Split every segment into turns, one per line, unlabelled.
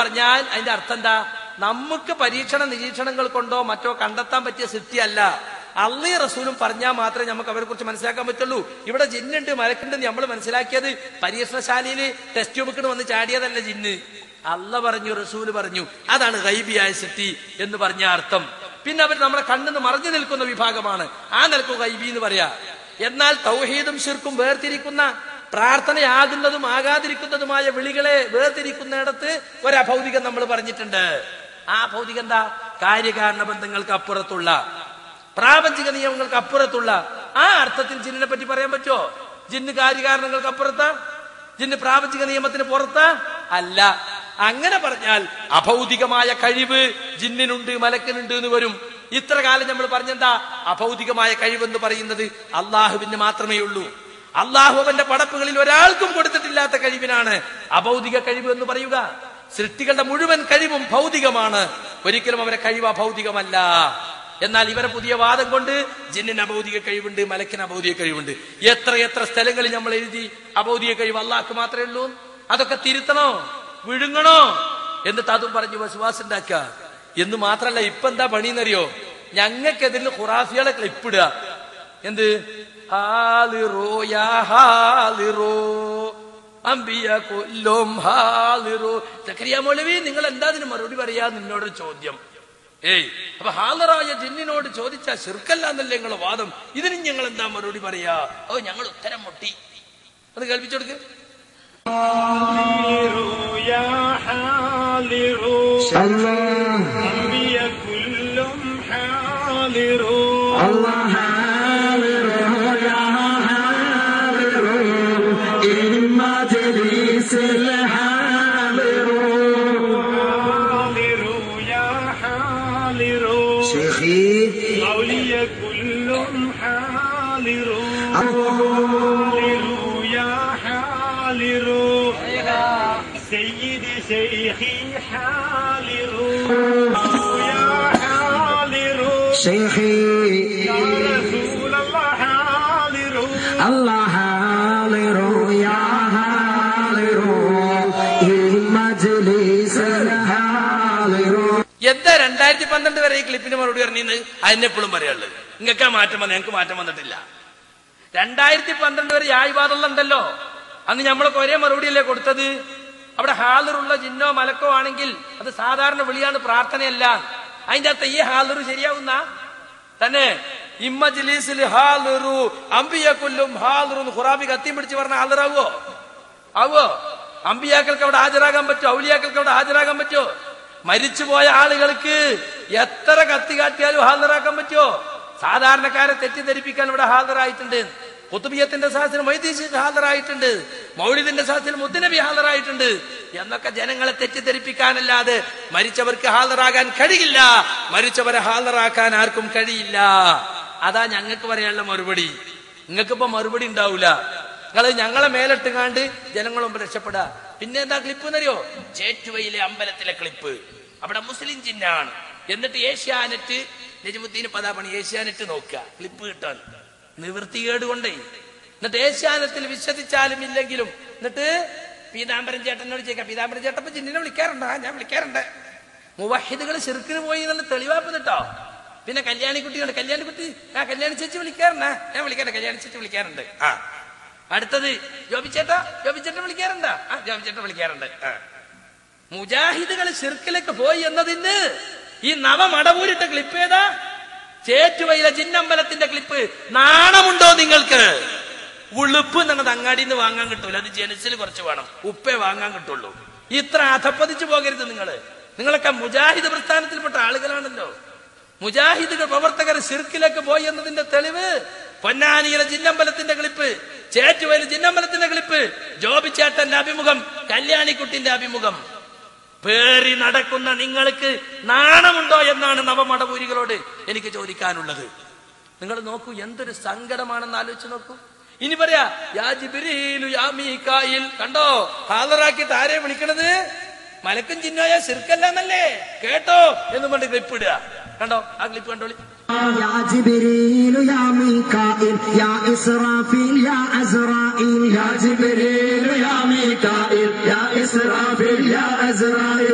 പറഞ്ഞാൽ അതിന്റെ അർത്ഥം എന്താ നമുക്ക് പരീക്ഷണ നിരീക്ഷണങ്ങൾ കൊണ്ടോ മറ്റോ കണ്ടെത്താൻ പറ്റിയ സിദ്ധിയല്ല അള്ളി റസൂലും പറഞ്ഞാൽ മാത്രമേ നമുക്ക് അവരെ കുറിച്ച് മനസ്സിലാക്കാൻ പറ്റുള്ളൂ ഇവിടെ ജിന്നുണ്ട് മലക്കുണ്ട് നമ്മൾ മനസ്സിലാക്കിയത് പരീക്ഷണശാലയിൽ ടെസ്റ്റ് ട്യൂബിക്കിന് വന്ന് ചാടിയതല്ല ജിന്ന് അല്ല പറഞ്ഞു റസൂല് പറഞ്ഞു അതാണ് ഗൈബിയായ സിദ്ധി എന്ന് പറഞ്ഞ അർത്ഥം പിന്നെ അവർ നമ്മളെ കണ്ണിന്ന് മറഞ്ഞു നിൽക്കുന്ന വിഭാഗമാണ് ആ നിലക്ക് ഗൈബി എന്ന് പറയാ എന്നാൽ തൗഹീദും ശിർക്കും വേർതിരിക്കുന്ന പ്രാർത്ഥനയാകുന്നതും ആകാതിരിക്കുന്നതുമായ വിളികളെ വേർതിരിക്കുന്നിടത്ത് ഒരഭൗതികം നമ്മൾ പറഞ്ഞിട്ടുണ്ട് ആ ഭൗതികം എന്താ കാര്യകാരണ ബന്ധങ്ങൾക്ക് അപ്പുറത്തുള്ള പ്രാപഞ്ചിക നിയമങ്ങൾക്ക് അപ്പുറത്തുള്ള ആ അർത്ഥത്തിൽ ജിന്നിനെ പറ്റി പറയാൻ പറ്റുമോ ജിന്ന് കാര്യകാരണങ്ങൾക്ക് അപ്പുറത്താ ജിന്ന് പ്രാപഞ്ചിക നിയമത്തിന് പുറത്താ അല്ല അങ്ങനെ പറഞ്ഞാൽ അഭൗതികമായ കഴിവ് ജിന്നിനുണ്ട് മലക്കിനുണ്ട് എന്ന് വരും ഇത്ര കാലം നമ്മൾ പറഞ്ഞെന്താ അഭൗതികമായ കഴിവെന്ന് പറയുന്നത് അള്ളാഹുവിന് മാത്രമേ ഉള്ളൂ അള്ളാഹു അവന്റെ പടപ്പുകളിൽ ഒരാൾക്കും കൊടുത്തിട്ടില്ലാത്ത കഴിവിനാണ് അഭൗതിക കഴിവ് എന്ന് പറയുക സൃഷ്ടികളുടെ മുഴുവൻ കഴിവും ഭൗതികമാണ് ഒരിക്കലും അവരെ കഴിവ് അഭൗതികമല്ല എന്നാൽ ഇവരെ പുതിയ വാദം കൊണ്ട് ജിന്നിന് അഭൗതിക കഴിവുണ്ട് മലക്കിന് അഭൗതിക കഴിവുണ്ട് എത്ര എത്ര സ്ഥലങ്ങളിൽ നമ്മൾ എഴുതി അഭൗതിക കഴിവ് അള്ളാഹ്ക്ക് മാത്രമേ ഉള്ളൂ അതൊക്കെ തിരുത്തണോ വിഴുങ്ങണോ എന്നിട്ട് അതും പറഞ്ഞ് വിശ്വാസം ഉണ്ടാക്കുക എന്ന് മാത്രല്ല ഇപ്പൊ എന്താ പണിയെന്നറിയോ ഞങ്ങൾക്കെതിരിൽ ഖുറാഫികളെ ക്ലിപ്പിടുക എന്ത് ഹാലിറോ യാ ഹാലിറോ അമ്പിയ കൊല്ലും ഹാലിറോ ചക്കരിയ മൗലവി നിങ്ങൾ എന്താ അതിന് മറുപടി പറയാ നിന്നോടൊരു ചോദ്യം ഏയ് അപ്പൊ ഹാലറായ ജിന്നിനോട് ചോദിച്ച ശിർക്കല്ല എന്നല്ലേ നിങ്ങളെ വാദം ഇതിന് ഞങ്ങൾ എന്താ മറുപടി പറയാ ഓ ഞങ്ങൾ ഉത്തരം മുട്ടി ഒന്ന് കേൾപ്പിച്ചു കൊടുക്ക്
حاضر يا حاضر
الله
أنبياء كلهم حاضر
الله حاضر يا حاضر إما تدريس الحاضر
حاضر يا حاضر
شيخي
أولياء كلهم حاضر
الله
حاضر يا حاضر سيدي شيخي حاضر يا حاضر
شيخي
يا رسول الله حاضر
الله حاضر يا حاضر مجلس الحاضر
എന്താ രണ്ടായിരത്തി പന്ത്രണ്ട് വരെ ഈ ക്ലിപ്പിന് മറുപടി പറഞ്ഞിന്ന് അതിനെപ്പോഴും പറയാനുള്ളത് നിങ്ങൾക്ക് ആ മാറ്റം വന്നു ഞങ്ങൾക്ക് മാറ്റം വന്നിട്ടില്ല രണ്ടായിരത്തി പന്ത്രണ്ട് വരെ യായ്വാദമുണ്ടല്ലോ അന്ന് നമ്മളൊക്കെ ഒരേ മറുപടിയല്ലേ കൊടുത്തത് അവിടെ ഹാലറുള്ള ജിന്നോ മലക്കോ ആണെങ്കിൽ അത് സാധാരണ വിളിയാണ് പ്രാർത്ഥനയല്ല അതിന്റെ അകത്ത് ഈ ഹാലറ് ശരിയാവുന്ന തന്നെ ഇമ്മജിലീസിൽ ഹാലറു അമ്പിയ കൊല്ലും ഹാലറു ഖുറാബി കത്തിയും പിടിച്ച് പറഞ്ഞ ഹാലറാവോ ആവോ അമ്പിയാക്കൾക്ക് അവിടെ ഹാജരാകാൻ പറ്റുമോ ഔലിയാക്കൾക്ക് അവിടെ ഹാജരാകാൻ പറ്റുമോ മരിച്ചുപോയ ആളുകൾക്ക് എത്ര കത്തി കാട്ടിയാലും ഹാജരാക്കാൻ പറ്റുമോ സാധാരണക്കാരെ തെറ്റിദ്ധരിപ്പിക്കാൻ ഇവിടെ ഹാജരായിട്ടുണ്ട് കുത്തുബിയത്തിന്റെ സാഹചര്യം വൈദ്യശിക്ക് ഹാജരായിട്ടുണ്ട് മൗലിദിന്റെ സാഹചര്യം മുദ്ദനബി ഹാജരായിട്ടുണ്ട് എന്നൊക്കെ ജനങ്ങളെ തെറ്റിദ്ധരിപ്പിക്കാനല്ലാതെ മരിച്ചവർക്ക് ഹാജരാകാൻ കഴിയില്ല മരിച്ചവരെ ഹാജരാക്കാൻ ആർക്കും കഴിയില്ല അതാ ഞങ്ങൾക്ക് പറയാനുള്ള മറുപടി നിങ്ങൾക്കിപ്പോ മറുപടി ഉണ്ടാവൂല നിങ്ങൾ ഞങ്ങളെ മേലിട്ടുകാണ്ട് ജനങ്ങൾ മുമ്പ് രക്ഷപ്പെടുക പിന്നെ എന്താ ക്ലിപ്പ് എന്നറിയോ ചേറ്റുവയിലെ അമ്പലത്തിലെ ക്ലിപ്പ് അവിടെ മുസ്ലിം ചിഹ്നാണ് എന്നിട്ട് ഏഷ്യാനെറ്റ് നജമുദ്ദീൻ പതാപണി ഏഷ്യാനെറ്റ് നോക്കുക ക്ലിപ്പ് കിട്ടാൻ നിവൃത്തികേട് കൊണ്ടേ എന്നിട്ട് ഏഷ്യാനെറ്റിൽ വിശ്വസിച്ചാലും ഇല്ലെങ്കിലും എന്നിട്ട് പീതാംബരൻ ചേട്ടനോട് ചോദിക്കാം പീതാംബരൻ ചേട്ടൻ ഇപ്പൊ ജിന്നിനെ വിളിക്കാറുണ്ടോ ആ, ഞാൻ വിളിക്കാറുണ്ട് മുവഹിദുകൾ ചെറുക്കിന് പോയി എന്നുള്ള തെളിവാപ്പ് കേട്ടോ പിന്നെ കല്യാണിക്കുട്ടിയുണ്ട് കല്യാണിക്കുട്ടി ആ കല്യാണി ചേച്ചി വിളിക്കാറുണ്ട് ആ, ഞാൻ വിളിക്കാറുണ്ട് കല്യാണി ചേച്ചി വിളിക്കാറുണ്ട് ആ അടുത്തത് ജോബിച്ചേട്ടാ ജോബിച്ചേട്ടൻ വിളിക്കാറുണ്ട് ആ ജോബിച്ചേട്ടൻ വിളിക്കാറുണ്ട് ആ മുജാഹിദുകൾ ശിർക്കിലേക്ക് പോയി എന്നതിന് ഈ നവമടവൂരിട്ട ക്ലിപ്പ് ഏതാ ചേറ്റുവയിലെ ജിന്നമ്പലത്തിന്റെ ക്ലിപ്പ് നാണമുണ്ടോ നിങ്ങൾക്ക് ഉളുപ്പ് എന്നുള്ളത് അങ്ങാടിയിൽ നിന്ന് വാങ്ങാൻ കിട്ടൂല അത് ജനസിൽ കുറച്ച് വേണം ഉപ്പേ വാങ്ങാൻ കിട്ടുള്ളൂ ഇത്ര അധപ്പതിച്ചു പോകരുത് നിങ്ങള് നിങ്ങളൊക്കെ മുജാഹിദ് പ്രസ്ഥാനത്തിൽപ്പെട്ട ആളുകളാണല്ലോ മുജാഹിദുകൾ പ്രവർത്തകർ സിർക്കിലേക്ക് പോയി എന്നതിന്റെ തെളിവ് പൊന്നാനിയിലെ ജിന്നമ്പലത്തിന്റെ ക്ലിപ്പ് ചേറ്റുവയിലെ ജിന്നമ്പലത്തിന്റെ ക്ലിപ്പ് ജോബിച്ചേട്ടന്റെ അഭിമുഖം കല്യാണിക്കുട്ടിന്റെ അഭിമുഖം പേറി നടക്കുന്ന നിങ്ങൾക്ക് നാണമുണ്ടോ എന്നാണ് നവമടപൂരികളോട് എനിക്ക് ചോദിക്കാനുള്ളത് നിങ്ങൾ നോക്കൂ എന്തൊരു സങ്കടമാണെന്ന് ആലോചിച്ച് നോക്കൂ ഇനി പറയാ യാ ജിബ്രീലു യാ മീകായിൽ കണ്ടോ ഹാജറാക്കിയിട്ട് ആരെ വിളിക്കണത് മലക്കും ചിഹ്നോയ ശിർക്കല്ല എന്നല്ലേ കേട്ടോ എന്ന് പറഞ്ഞ് ക്ലിപ്പ് ഇടുക കണ്ടോ ആ ക്ലിപ്പ് കണ്ടോളി
يا جبريل يا ميكائيل يا إسرافيل يا عزرائيل يا جبريل يا ميكائيل يا إسرافيل يا عزرائيل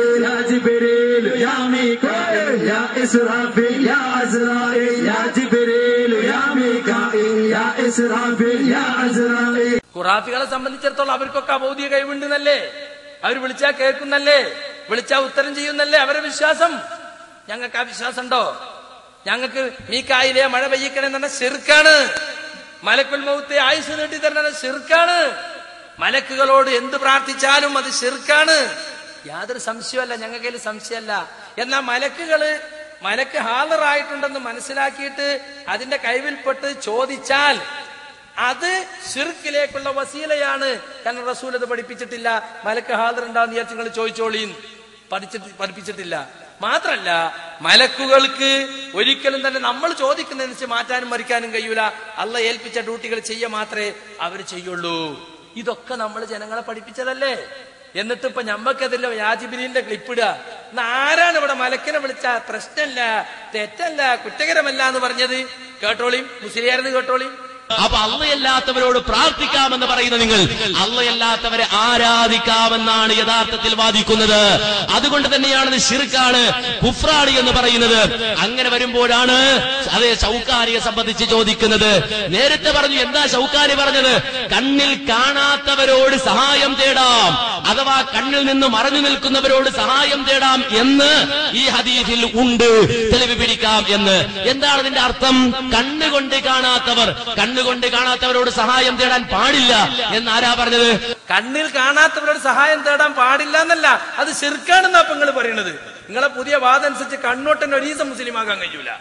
جبريل يا ميكائيل يا إسرافيل يا عزرائيل يا جبريل يا ميكائيل يا إسرافيل يا عزرائيل
ഖുറാഫികളെ സംബന്ധിച്ചിടത്തോളം അവർക്കൊക്കെ അബൗദ്യ കഴിവുണ്ടെന്നല്ലേ അവർ വിളിച്ചാ കേൾക്കുന്നല്ലേ വിളിച്ചാ ഉത്തരം ചെയ്യുന്നല്ലേ അവരെ വിശ്വാസം ഞങ്ങൾക്ക് ആ വിശ്വാസം ഉണ്ടോ ഞങ്ങൾക്ക് മീക്കായിലെ മഴ പെയ്യിക്കണേ എന്ന് പറഞ്ഞാൽ ശിർക്കാണ് മലക്കുൽ മൗത്തെ ആയുസ് നീട്ടി തരണ ശിർക്കാണ് മലക്കുകളോട് എന്ത് പ്രാർത്ഥിച്ചാലും അത് ശിർക്കാണ് യാതൊരു സംശയമല്ല ഞങ്ങൾക്ക് സംശയമല്ല എന്നാൽ മലക്കുകള് മലക്ക് ഹാജറായിട്ടുണ്ടെന്ന് മനസ്സിലാക്കിയിട്ട് അതിന്റെ കൈവിൽപ്പെട്ട് ചോദിച്ചാൽ അത് ഷിർക്കിലേക്കുള്ള വസീലയാണ് കാരണം റസൂൽ അത് പഠിപ്പിച്ചിട്ടില്ല മലക്ക് ഹാദർ ഉണ്ടാന്ന് വിചാരിച്ച് നിങ്ങൾ ചോദിച്ചോളീൻ പഠിച്ചിട്ട് പഠിപ്പിച്ചിട്ടില്ല മാത്രല്ല മലക്കുകൾക്ക് ഒരിക്കലും തന്നെ നമ്മൾ ചോദിക്കുന്നതനുസരിച്ച് മാറ്റാനും മറിക്കാനും കഴിയൂല അല്ല ഏൽപ്പിച്ച ഡ്യൂട്ടികൾ ചെയ്യ മാത്രമേ അവർ ചെയ്യുള്ളൂ ഇതൊക്കെ നമ്മൾ ജനങ്ങളെ പഠിപ്പിച്ചതല്ലേ എന്നിട്ട് ഇപ്പൊ ഞമ്മക്കതില്ല യാജിബിനിന്റെ ക്ലിപ്പിടുക എന്നാ ആരാണ് ഇവിടെ മലക്കിനെ വിളിച്ച പ്രശ്നമല്ല തെറ്റല്ല കുറ്റകരമല്ല എന്ന് പറഞ്ഞത് കേട്ടോളിയും മുസ്ലിയാരെന്ന് കേട്ടോളിയും
അപ്പൊ അള്ളയല്ലാത്തവരോട് പ്രാർത്ഥിക്കാമെന്ന് പറയുന്ന നിങ്ങൾ അള്ളയല്ലാത്തവരെ ആരാധിക്കാമെന്നാണ് യഥാർത്ഥത്തിൽ വാദിക്കുന്നത് അതുകൊണ്ട് തന്നെയാണ് ഇത് ഷിർക്കാണ് കുഫ്രാണ് എന്ന് പറയുന്നത് അങ്ങനെ വരുമ്പോഴാണ് അതേ ശൗക്കാരിയെ സംബന്ധിച്ച് ചോദിക്കുന്നത് നേരത്തെ പറഞ്ഞു എന്താ ശൗക്കാരി പറഞ്ഞത് കണ്ണിൽ കാണാത്തവരോട് സഹായം തേടാം അഥവാ കണ്ണിൽ നിന്ന് മറഞ്ഞു നിൽക്കുന്നവരോട് സഹായം തേടാം എന്ന് ഈ ഹദീസിൽ ഉണ്ട് തെളിവ് പിടിക്കാം എന്ന് എന്താണ് ഇതിന്റെ അർത്ഥം കണ്ണുകൊണ്ട് കാണാത്തവർ കണ്ണുകൊണ്ട് കാണാത്തവരോട് സഹായം തേടാൻ പാടില്ല എന്ന് ആരാ പറഞ്ഞത്
കണ്ണിൽ കാണാത്തവരോട് സഹായം തേടാൻ പാടില്ല എന്നല്ല അത് ശിർക്കാണെന്നാ ഇപ്പൊ നിങ്ങൾ പറയണത് നിങ്ങളെ പുതിയ വാദം അനുസരിച്ച് കണ്ണോട്ടൻ ഒരീസം മുസ്ലിം ആകാൻ കഴിയൂല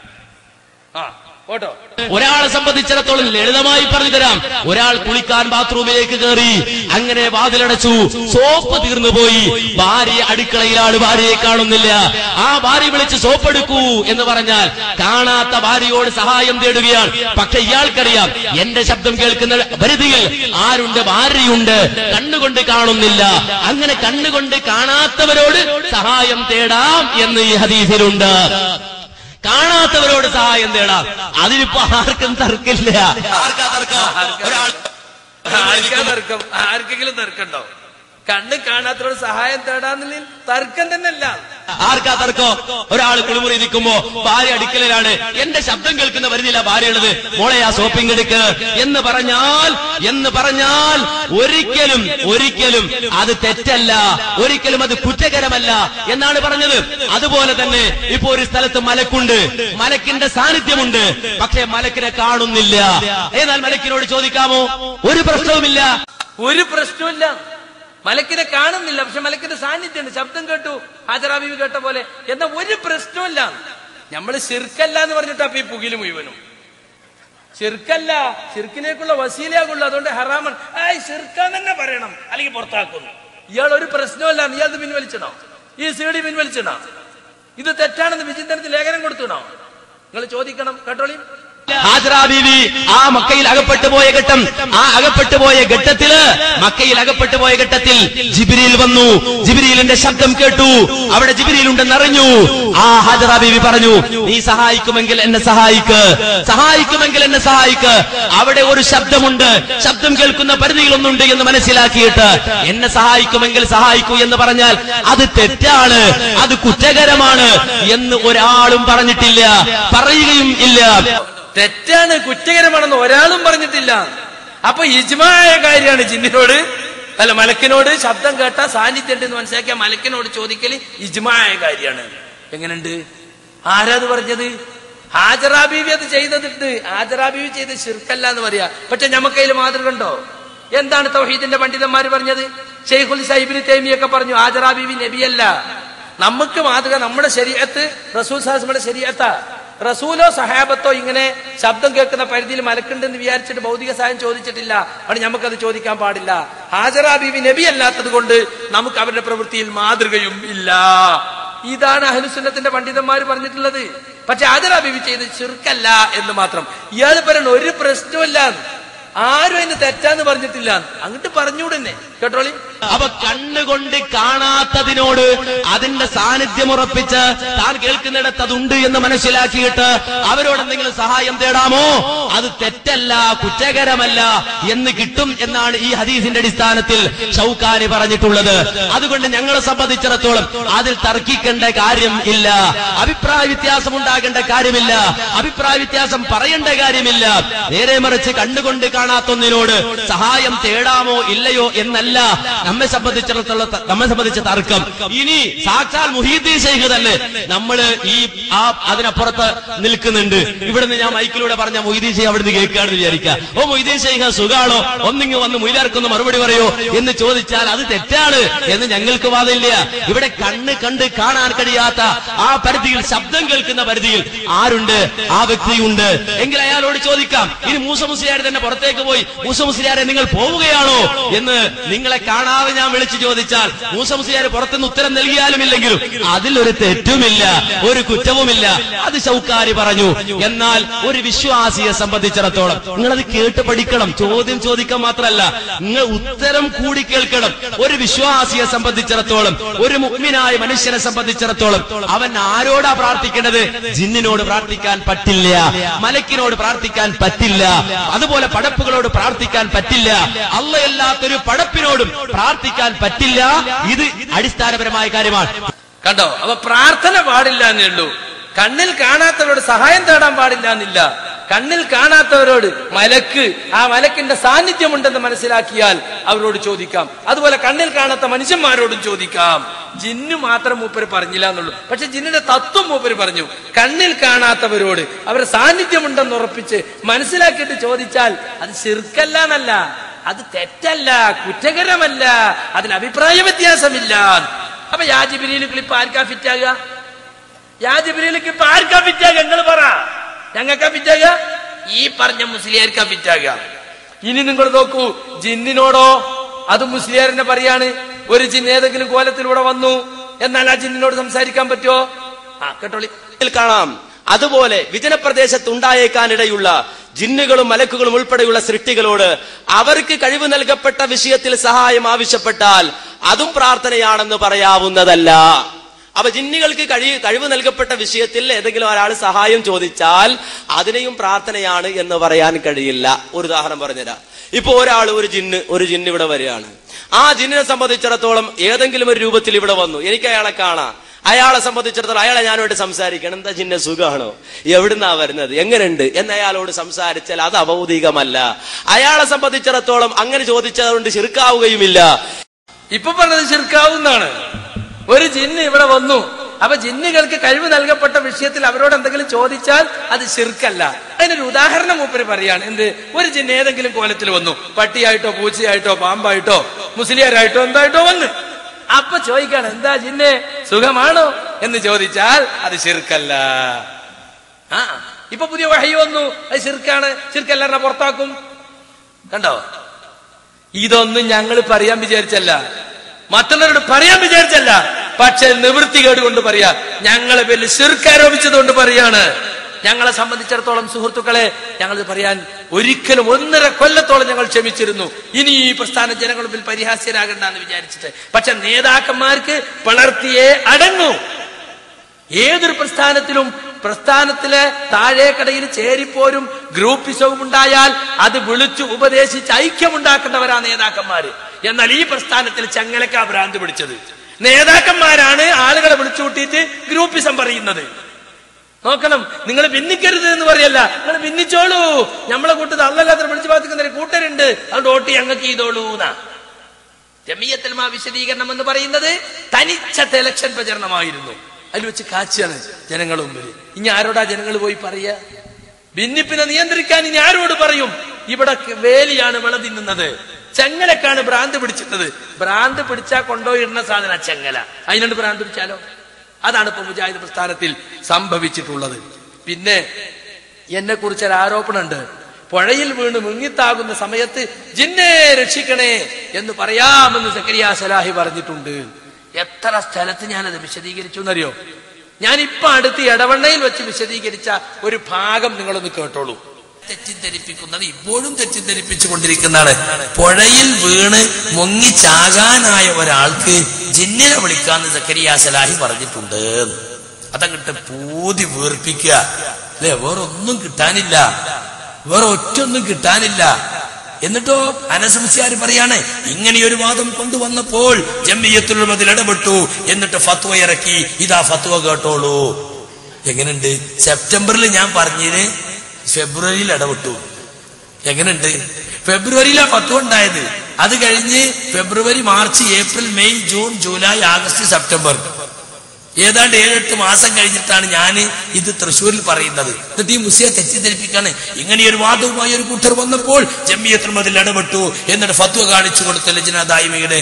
ആ ഓട്ടോ
ഒരാളെ സംബന്ധിച്ചിടത്തോളം ലളിതമായി പറഞ്ഞു തരാം ഒരാൾ കുളിക്കാൻ ബാത്റൂമിലേക്ക് കയറി അങ്ങനെ വാതിലടച്ചു സോപ്പ് തീർന്നു പോയി ഭാര്യ അടുക്കളയിലാണ് ഭാര്യയെ കാണുന്നില്ല ആ ഭാര്യ വിളിച്ച് സോപ്പ് എടുക്കൂ എന്ന് പറഞ്ഞാൽ കാണാത്ത ഭാര്യയോട് സഹായം തേടുകയാണ് പക്ഷെ ഇയാൾക്കറിയാം എന്റെ ശബ്ദം കേൾക്കുന്ന പരിധിയിൽ ആരുണ്ട് ഭാര്യയുണ്ട് കണ്ണുകൊണ്ട് കാണുന്നില്ല അങ്ങനെ കണ്ണുകൊണ്ട് കാണാത്തവരോട് സഹായം തേടാം എന്ന് ഈ ഹദീസിലുണ്ട് കാണാത്തവരോട് സഹായം തേടാം അതിനിപ്പോ ആർക്കും തർക്കില്ല ആർക്കാ തർക്കം ഒരാൾ
ആർക്കാ തർക്കം ആർക്കെങ്കിലും തർക്കമുണ്ടോ കണ്ണ് കാണാത്തവരോട് സഹായം തേടാന്നില്ല തർക്കം തന്നെ അല്ല
ആർക്കാ തർക്കം ഒരാൾ കുളിമുറി നിൽക്കുമ്പോ ഭാര്യ അടുക്കലാണ് എന്റെ ശബ്ദം കേൾക്കുന്ന വരുന്നില്ല ഭാര്യയുള്ളത് മോളെ ആ സോപ്പിംഗ് എടുക്ക് എന്ന് പറഞ്ഞാൽ എന്ന് പറഞ്ഞാൽ ഒരിക്കലും ഒരിക്കലും അത് തെറ്റല്ല ഒരിക്കലും അത് കുറ്റകരമല്ല എന്നാണ് പറഞ്ഞത് അതുപോലെ തന്നെ ഇപ്പൊ ഒരു സ്ഥലത്ത് മലക്കുണ്ട് മലക്കിന്റെ സാന്നിധ്യമുണ്ട് പക്ഷേ മലക്കിനെ കാണുന്നില്ല എന്നാൽ മലക്കിനോട് ചോദിക്കാമോ ഒരു പ്രശ്നവുമില്ല
ഒരു പ്രശ്നമില്ല മലക്കിനെ കാണുന്നില്ല പക്ഷെ മലക്കിന്റെ സാന്നിധ്യമുണ്ട് ശബ്ദം കേട്ടു ഹാജറാബീവി കേട്ട പോലെ എന്നാ ഒരു പ്രശ്നമില്ല നമ്മൾ ശിർക്കല്ല എന്ന് പറഞ്ഞിട്ടാ ഇപ്പൊ ഈ പുകില് മുഴുവനും ശിർക്കല്ല ശിർക്കിലേക്കുള്ള വസീലയാകുള്ളൂ അതുകൊണ്ട് ഹറാമൻ ആയ് ശിർക്കാൻ തന്നെ പറയണം അല്ലെങ്കിൽ പുറത്താക്കുന്നു ഇയാൾ ഒരു പ്രശ്നമല്ല ഇയാൾ ഇത് പിൻവലിച്ചണോ ഈ സി ഡി പിൻവലിച്ചണോ ഇത് തെറ്റാണെന്ന് വിചിന്തനത്തിൽ ലേഖനം കൊടുത്തണോ നിങ്ങൾ ചോദിക്കണം കേട്ടോളിയും
ഹാജറ ബീവി ആ മക്കയിൽ അകപ്പെട്ടു പോയ ഘട്ടം ആ അകപ്പെട്ടു പോയ ഘട്ടത്തില് മക്കയിൽ അകപ്പെട്ടു പോയ ഘട്ടത്തിൽ ജിബിരിയിൽ വന്നു ജിബിരിയിലിന്റെ ശബ്ദം കേട്ടു അവിടെ ജിബിരിയിൽ ഉണ്ടെന്ന് അറിഞ്ഞു ആ ഹാജറ ബീവി പറഞ്ഞു നീ സഹായിക്കുമെങ്കിൽ എന്നെ സഹായിക്ക് സഹായിക്കുമെങ്കിൽ എന്നെ സഹായിക്ക് അവിടെ ഒരു ശബ്ദമുണ്ട് ശബ്ദം കേൾക്കുന്ന പരിധികളൊന്നുണ്ട് എന്ന് മനസ്സിലാക്കിയിട്ട് എന്നെ സഹായിക്കുമെങ്കിൽ സഹായിക്കൂ എന്ന് പറഞ്ഞാൽ അത് തെറ്റാണ് അത് കുറ്റകരമാണ് എന്ന് ഒരാളും പറഞ്ഞിട്ടില്ല പറയുകയും ഇല്ല
തെറ്റാണ് കുറ്റകരമാണെന്ന് ഒരാളും പറഞ്ഞിട്ടില്ല അപ്പൊ ഇജ്മായ കാര്യമാണ് ജിന്നിനോട് അല്ല മലക്കിനോട് ശബ്ദം കേട്ട സാന്നിധ്യം ഉണ്ടെന്ന് മനസ്സിലാക്കിയ മലക്കിനോട് ചോദിക്കല് ഇജ്മായ കാര്യമാണ് എങ്ങനെയുണ്ട് ആരാത് പറഞ്ഞത് ഹാജറാ ബീവി അത് ചെയ്തതിട്ട് ഹാജറാ ബീവി ചെയ്ത് ശിർക്കല്ല എന്ന് പറയാ പക്ഷെ നമുക്കതിൽ മാതൃക ഉണ്ടോ എന്താണ് തൗഹീദിന്റെ പണ്ഡിതന്മാർ പറഞ്ഞത് ഷെയ്ഖുൽ സൈബിന് തേമിയൊക്കെ പറഞ്ഞു ഹാജറാ ബീവി നബിയല്ല നമുക്ക് മാതൃക നമ്മുടെ ശരീരത്ത് റസൂൽ സാഹസിന്റെ ശരീരത്താ റസൂലോ സഹാബത്തോ ഇങ്ങനെ ശബ്ദം കേൾക്കുന്ന പരിധിയിൽ മലക്കുണ്ടെന്ന് വിചാരിച്ചിട്ട് ഭൗതിക സഹായം ചോദിച്ചിട്ടില്ല അവിടെ നമുക്കത് ചോദിക്കാൻ പാടില്ല ഹാജറ ബീവി നബി അല്ലാത്തത് കൊണ്ട് നമുക്ക് അവരുടെ പ്രവൃത്തിയിൽ മാതൃകയും ഇല്ല ഇതാണ് അഹ്ലുസുന്നത്തിന്റെ പണ്ഡിതന്മാർ പറഞ്ഞിട്ടുള്ളത് പക്ഷെ ഹാജറ ബീവി ചെയ്ത് ചെറുക്കല്ല എന്ന് മാത്രം ഇയാൾ പറയുന്ന ഒരു പ്രശ്നമില്ല ആരും അതിന് തെറ്റാന്ന് പറഞ്ഞിട്ടില്ല അങ്ങോട്ട് പറഞ്ഞുകൂടെ കേട്ടോളി
അപ്പൊ കണ്ണുകൊണ്ട് കാണാത്തതിനോട് അതിന്റെ സാന്നിധ്യം ഉറപ്പിച്ച് താൻ കേൾക്കുന്നിടത്ത് അതുണ്ട് എന്ന് മനസ്സിലാക്കിയിട്ട് അവരോട് എന്തെങ്കിലും സഹായം തേടാമോ അത് തെറ്റല്ല കുറ്റകരമല്ല എന്ന് കിട്ടും എന്നാണ് ഈ ഹദീസിന്റെ അടിസ്ഥാനത്തിൽ ഷൗക്കാനി പറഞ്ഞിട്ടുള്ളത് അതുകൊണ്ട് ഞങ്ങളെ സംബന്ധിച്ചിടത്തോളം അതിൽ തർക്കിക്കേണ്ട കാര്യം ഇല്ല അഭിപ്രായ വ്യത്യാസം ഉണ്ടാകേണ്ട കാര്യമില്ല അഭിപ്രായ വ്യത്യാസം പറയേണ്ട കാര്യമില്ല നേരെ മറിച്ച് കണ്ണുകൊണ്ട് കാണാത്തൊന്നിനോട് സഹായം തേടാമോ ഇല്ലയോ എന്നല്ല നമ്മെ സംബന്ധിച്ചിടത്തോളം ത- നമ്മെ സംബന്ധിച്ച തർക്കം ഇനി സാക്ഷാൽ മുഹീദ്ദീൻ ശൈഖ് തന്നെ നമ്മള് ഈ ആ അതിനപ്പുറത്ത് നിൽക്കുന്നുണ്ട് ഇവിടുന്ന് ഞാൻ മൈക്കിലൂടെ പറഞ്ഞ മൊയ്തീൻ ശൈഖ് അവിടുന്ന് കേൾക്കുകയാണെന്ന് വിചാരിക്കുക ഓ മൊയ്തീൻ ശൈഖ് സുഖാണോ ഒന്നിങ്ങ് വന്ന് മുയിലാർക്കൊന്ന് മറുപടി പറയോ എന്ന് ചോദിച്ചാൽ അത് തെറ്റാണ് എന്ന് ഞങ്ങൾക്ക് വാദമില്ല ഇവിടെ കണ്ണ് കണ്ട് കാണാൻ കഴിയാത്ത ആ പരിധിയിൽ ശബ്ദം കേൾക്കുന്ന പരിധിയിൽ ആരുണ്ട് ആ വ്യക്തിയുണ്ട് എങ്കിൽ അയാളോട് ചോദിക്കാം ഇനി മൂസ മുസ്ലിയാർ തന്നെ പുറത്തേക്ക് പോയി മൂസ മുസ്ലിയാരെ നിങ്ങൾ പോവുകയാണോ എന്ന് നിങ്ങളെ കാണാതെ ഞാൻ വിളിച്ചു ചോദിച്ചാൽ മൂസ മുസ്ലിയാർ പുറത്തുനിന്ന് ഉത്തരം നൽകിയാലും ഇല്ലെങ്കിലും അതിലൊരു തെറ്റുമില്ല ഒരു കുറ്റവുമില്ല അത് ശൗക്കാരി പറഞ്ഞു എന്നാൽ ഒരു വിശ്വാസിയെ സംബന്ധിച്ചിടത്തോളം നിങ്ങളത് കേട്ട് പഠിക്കണം ചോദ്യം ചോദിക്കാൻ മാത്രമല്ല നിങ്ങൾ ഉത്തരം കൂടി കേൾക്കണം ഒരു വിശ്വാസിയെ സംബന്ധിച്ചിടത്തോളം ഒരു മുഗ്മിനായ മനുഷ്യനെ സംബന്ധിച്ചിടത്തോളം അവൻ ആരോടാ പ്രാർത്ഥിക്കേണ്ടത് ജിന്നിനോട് പ്രാർത്ഥിക്കാൻ പറ്റില്ല മലക്കിനോട് പ്രാർത്ഥിക്കാൻ പറ്റില്ല അതുപോലെ പടപ്പുകളോട് പ്രാർത്ഥിക്കാൻ പറ്റില്ല അല്ലയല്ലാത്തൊരു പടപ്പിനോടും പ്രാർത്ഥിക്കാൻ പറ്റില്ല ഇത് അടിസ്ഥാനപരമായ കാര്യമാണ്
കണ്ടോ അപ്പൊ പ്രാർത്ഥന പാടില്ല എന്നേ ഉള്ളൂ കണ്ണിൽ കാണാത്തവരോട് സഹായം തേടാൻ പാടില്ല എന്നില്ല കണ്ണിൽ കാണാത്തവരോട് മലക്ക് ആ മലക്കിന്റെ സാന്നിധ്യമുണ്ടെന്ന് മനസ്സിലാക്കിയാൽ അവരോട് ചോദിക്കാം അതുപോലെ കണ്ണിൽ കാണാത്ത മനുഷ്യന്മാരോടും ചോദിക്കാം ജിന്നു മാത്രം മൂപ്പര് പറഞ്ഞില്ല എന്നുള്ളൂ പക്ഷെ ജിന്നിന്റെ തത്വം മൂപ്പര് പറഞ്ഞു കണ്ണിൽ കാണാത്തവരോട് അവരുടെ സാന്നിധ്യമുണ്ടെന്ന് ഉറപ്പിച്ച് മനസ്സിലാക്കിയിട്ട് ചോദിച്ചാൽ അത് ശിർക്കല്ല എന്നല്ല അത് തെറ്റല്ല കുറ്റകരമല്ല അതിൽ അഭിപ്രായ വ്യത്യാസമില്ല അപ്പൊ യാജിബിരിയിൽ ക്ലിപ്പ് ആർക്കാ ഫിറ്റ് ആകുക യാജിബിരിയിൽ ക്ലിപ്പ് ആർക്കാ ഫിറ്റ് ആകുക നിങ്ങൾ പറ ഞങ്ങൾക്കാ ഫിറ്റ് ആകുക ഈ പറഞ്ഞ മുസ്ലിയാർക്കാ ഫിറ്റ് ആകുക ഇനി നിങ്ങൾ നോക്കൂ ജിന്നിനോടോ അത് മുസ്ലിയാറിനെ പറയാണ് ഒരു ജിന്ന് ഏതെങ്കിലും കോലത്തിലൂടെ വന്നു എന്നാൽ ആ ജിന്നിനോട് സംസാരിക്കാൻ പറ്റുമോ ആ കേട്ടോളി
ിൽ കാണാം അതുപോലെ വിജനപ്രദേശത്ത് ഉണ്ടായേക്കാനിടയുള്ള ജിന്നുകളും മലക്കുകളും ഉൾപ്പെടെയുള്ള സൃഷ്ടികളോട് അവർക്ക് കഴിവ് നൽകപ്പെട്ട വിഷയത്തിൽ സഹായം ആവശ്യപ്പെട്ടാൽ അതും പ്രാർത്ഥനയാണെന്ന് പറയാവുന്നതല്ല അപ്പൊ ജിന്നുകൾക്ക് കഴി കഴിവ് നൽകപ്പെട്ട വിഷയത്തിൽ ഏതെങ്കിലും ഒരാൾ സഹായം ചോദിച്ചാൽ അതിനെയും പ്രാർത്ഥനയാണ് എന്ന് പറയാൻ കഴിയില്ല ഒരു ഉദാഹരണം പറഞ്ഞുതരാം ഇപ്പൊ ഒരാൾ ഒരു ജിന്ന് ഒരു ജിന്ന് ഇവിടെ വരികയാണ് ആ ജിന്നിനെ സംബന്ധിച്ചിടത്തോളം ഏതെങ്കിലും ഒരു രൂപത്തിൽ ഇവിടെ വന്നു എനിക്ക് അയാളെ കാണാം അയാളെ സംബന്ധിച്ചിടത്തോളം അയാളെ ഞാനോട് സംസാരിക്കണം എന്താ ചിന്ന സുഖാണോ എവിടുന്നാ വരുന്നത് എങ്ങനെയുണ്ട് എന്ന് അയാളോട് സംസാരിച്ചാൽ അത് അഭൗതികമല്ല അയാളെ സംബന്ധിച്ചിടത്തോളം അങ്ങനെ ചോദിച്ചതുകൊണ്ട് ചെറുക്കാവുകയുമില്ല
ഇപ്പൊ പറഞ്ഞത് ശിർക്കാവുന്നാണ് ഒരു ജിന്ന് ഇവിടെ വന്നു അപ്പൊ ജിന്നുകൾക്ക് കഴിവ് നൽകപ്പെട്ട വിഷയത്തിൽ അവരോട് എന്തെങ്കിലും ചോദിച്ചാൽ അത് ശിർക്കല്ല അതിനൊരു ഉദാഹരണം മൂപ്പര് പറയാണ് എന്ത് ഒരു ജിന്ന് ഏതെങ്കിലും കോലത്തിൽ വന്നു പട്ടിയായിട്ടോ പൂച്ചയായിട്ടോ പാമ്പായിട്ടോ മുസ്ലിയാരായിട്ടോ എന്തായിട്ടോ വന്ന് അപ്പൊ ചോദിക്കാണ് എന്താ ജിന്നെ സുഖമാണോ എന്ന് ചോദിച്ചാൽ അത് ശിർക്കല്ല ആ ഇപ്പൊ പുതിയ വഹി വന്നു അത് ശിർക്കാണ് ശിർക്കല്ലാതെ പുറത്താക്കും കണ്ടോ ഇതൊന്നും ഞങ്ങൾ പറയാൻ വിചാരിച്ചല്ല മറ്റുള്ളവരോട് പറയാൻ വിചാരിച്ചല്ല പക്ഷെ നിവൃത്തികേട് കൊണ്ട് പറയാ ഞങ്ങളെ പേരിൽ ശിർക്ക് കൊണ്ട് പറയാണ് ഞങ്ങളെ സംബന്ധിച്ചിടത്തോളം സുഹൃത്തുക്കളെ ഞങ്ങൾ പറയാൻ ഒരിക്കലും ഒന്നര കൊല്ലത്തോളം ഞങ്ങൾ ക്ഷമിച്ചിരുന്നു ഇനി ഈ പ്രസ്ഥാന ജനങ്ങളുടെ മുമ്പിൽ പരിഹാസ്യരാകണ്ട എന്ന് വിചാരിച്ചിട്ട് പക്ഷെ നേതാക്കന്മാർക്ക് പിളർത്തിയേ അടങ്ങൂ ഏതൊരു പ്രസ്ഥാനത്തിലും പ്രസ്ഥാനത്തിലെ താഴേക്കടയിൽ ചേരിപ്പോരും ഗ്രൂപ്പിസവും ഉണ്ടായാൽ അത് വിളിച്ചു ഉപദേശിച്ച് ഐക്യമുണ്ടാക്കേണ്ടവരാ നേതാക്കന്മാര് എന്നാൽ ഈ പ്രസ്ഥാനത്തിൽ ചങ്ങലക്കാ ഭ്രാന്ത് പിടിച്ചത് നേതാക്കന്മാരാണ് ആളുകളെ വിളിച്ചു കൂട്ടിയിട്ട് ഗ്രൂപ്പിസം പറയുന്നത് നോക്കണം നിങ്ങൾ ഭിന്നിക്കരുത് എന്ന് പറയല്ല നിങ്ങൾ ഭിന്നിച്ചോളൂ നമ്മളെ കൂട്ടത്തിൽ അല്ലല്ലാത്ത വിളിച്ചു പാത്തിക്കുന്ന ഒരു കൂട്ടരുണ്ട് അതുകൊണ്ട് വോട്ട് ഞങ്ങൾക്ക് ചെയ്തോളൂ എന്നാ ജമിയത്തിൽ മാ വിശദീകരണം എന്ന് പറയുന്നത് തനിച്ച ഇലക്ഷൻ പ്രചരണമായിരുന്നു അതിൽ വെച്ച് കാച്ചിയാണ് ജനങ്ങളുടെ മുമ്പിൽ ഇനി ആരോടാ ജനങ്ങൾ പോയി പറയുക ഭിന്നിപ്പിനെ നിയന്ത്രിക്കാൻ ഇനി ആരോട് പറയും ഇവിടെ വേലിയാണ് വിള തിന്നുന്നത് ചെങ്ങലക്കാണ് ഭ്രാന്ത് പിടിച്ചിട്ടത് ഭ്രാന്ത് പിടിച്ചാൽ കൊണ്ടുപോയിടുന്ന സാധന ചെങ്ങല അതിനോട് ഭ്രാന്ത് പിടിച്ചാലോ അതാണ് ഇപ്പൊ മുജാഹിദ് പ്രസ്ഥാനത്തിൽ സംഭവിച്ചിട്ടുള്ളത് പിന്നെ എന്നെ കുറിച്ച് ഒരു ആരോപണമുണ്ട് പുഴയിൽ വീണ് മുങ്ങിത്താകുന്ന സമയത്ത് ജിന്നെ രക്ഷിക്കണേ എന്ന് പറയാമെന്ന് സക്കരിയ സലാഹി പറഞ്ഞിട്ടുണ്ട് എത്ര സ്ഥലത്ത് ഞാനത് വിശദീകരിച്ചു എന്നറിയോ ഞാൻ ഇപ്പൊ അടുത്ത് ഇടവണ്ണയിൽ വെച്ച് വിശദീകരിച്ച ഒരു ഭാഗം നിങ്ങളൊന്ന് കേട്ടോളൂ തെറ്റിദ്ധരിപ്പിക്കുന്നത് ഇപ്പോഴും തെറ്റിദ്ധരിപ്പിച്ചു കൊണ്ടിരിക്കുന്നതാണ് പുഴയിൽ വീണ് മുങ്ങി ചാകാനായ ഒരാൾക്ക് ജിന്നിനെ വിളിക്കാന്ന് സക്കരിയ സലാഹി പറഞ്ഞിട്ടുണ്ട് അതങ്ങട്ട് പൂതി വീർപ്പിക്കുക അല്ലെ വേറെ ഒന്നും കിട്ടാനില്ല വേറെ ഒറ്റൊന്നും കിട്ടാനില്ല എന്നിട്ടോ അനസംസ്യാര് പറയാണ് ഇങ്ങനെയൊരു വാദം കൊണ്ടുവന്നപ്പോൾ ജമ്മിയത്തുൽ അതിൽ ഇടപെട്ടു എന്നിട്ട് ഫത്വ ഇറക്കി ഇതാ ഫത്വ കേട്ടോളൂ എങ്ങനെയുണ്ട് സെപ്റ്റംബറിൽ ഞാൻ പറഞ്ഞതിന് ഫെബ്രുവരിയിൽ ഇടപെട്ടു എങ്ങനെയുണ്ട് ഫെബ്രുവരിയിലാ ഫത്വ ഉണ്ടായത് അത് കഴിഞ്ഞ് February March April May June July August September ഏതാണ്ട് ഏഴെട്ട് മാസം കഴിഞ്ഞിട്ടാണ് ഞാൻ ഇത് തൃശ്ശൂരിൽ പറയുന്നത് എന്നിട്ട് ഈ മുസിയെ തെറ്റിദ്ധരിപ്പിക്കാണ് ഇങ്ങനെ ഒരു വാദവുമായി ഒരു കൂട്ടർ വന്നപ്പോൾ ജമ്മിയത്തിൽ മതിൽ ഇടപെട്ടു എന്നിട്ട് ഫത്വ കാണിച്ചു കൊടുത്ത ലജനാദായിമയുടെ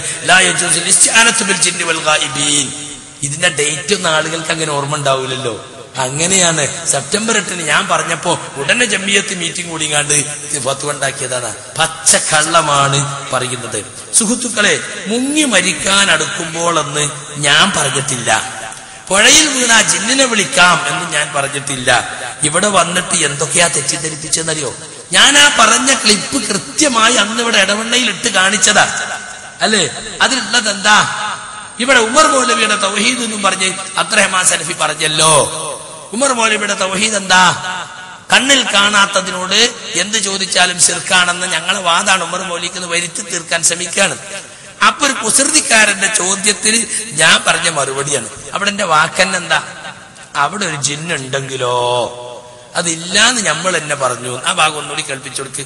ഇതിന്റെ ഡേറ്റ് ഒന്നും ആളുകൾക്ക് അങ്ങനെ ഓർമ്മ ഉണ്ടാവില്ലല്ലോ അങ്ങനെയാണ് സെപ്റ്റംബർ എട്ടിന് ഞാൻ പറഞ്ഞപ്പോ ഉടനെ ജമ്മിയത്ത് മീറ്റിംഗ് കൂടിങ്ങാണ്ട് ഫത്വ ഉണ്ടാക്കിയതാണ് പച്ച കള്ളമാണ് പറയുന്നത് സുഹൃത്തുക്കളെ മുങ്ങി മരിക്കാൻ അടുക്കുമ്പോൾ എന്ന് ഞാൻ പറഞ്ഞിട്ടില്ല പുഴയിൽ വീണ ജിന്നിനെ വിളിക്കാം എന്ന് ഞാൻ പറഞ്ഞിട്ടില്ല ഇവിടെ വന്നിട്ട് എന്തൊക്കെയാ തെറ്റിദ്ധരിപ്പിച്ചെന്നറിയോ ഞാൻ ആ പറഞ്ഞ ക്ലിപ്പ് കൃത്യമായി അന്ന് ഇവിടെ ഇടവണ്ണയിൽ ഇട്ട് കാണിച്ചതാ അല്ലേ അതിലുള്ളത് എന്താ ഇവിടെ ഉമർ മൗലവിയുടെ തൗഹീദ് എന്നും പറഞ്ഞ് അബ്ദുറഹ്മാൻ സലഫി പറഞ്ഞല്ലോ ഉമർ മൗലവിയുടെ തൗഹീദ് എന്താ കണ്ണിൽ കാണാത്തതിനോട് എന്ത് ചോദിച്ചാലും ശിർക്കാണെന്ന് ഞങ്ങളെ വാദാണ് ഉമർ മൗലിക്ക് വരുത്തി തീർക്കാൻ ശ്രമിക്കുകയാണ് അപ്പൊ ഒരു കുസൃതിക്കാരന്റെ ചോദ്യത്തിന് ഞാൻ പറഞ്ഞ മറുപടിയാണ് അവിടെ എന്റെ വാക്കന്നെന്താ അവിടെ ഒരു ജിന്നുണ്ടെങ്കിലോ അതില്ലാന്ന് നമ്മൾ എന്നെ പറഞ്ഞു ആ ഭാഗം ഒന്നുകൂടി കേൾപ്പിച്ചു കൊടുക്ക്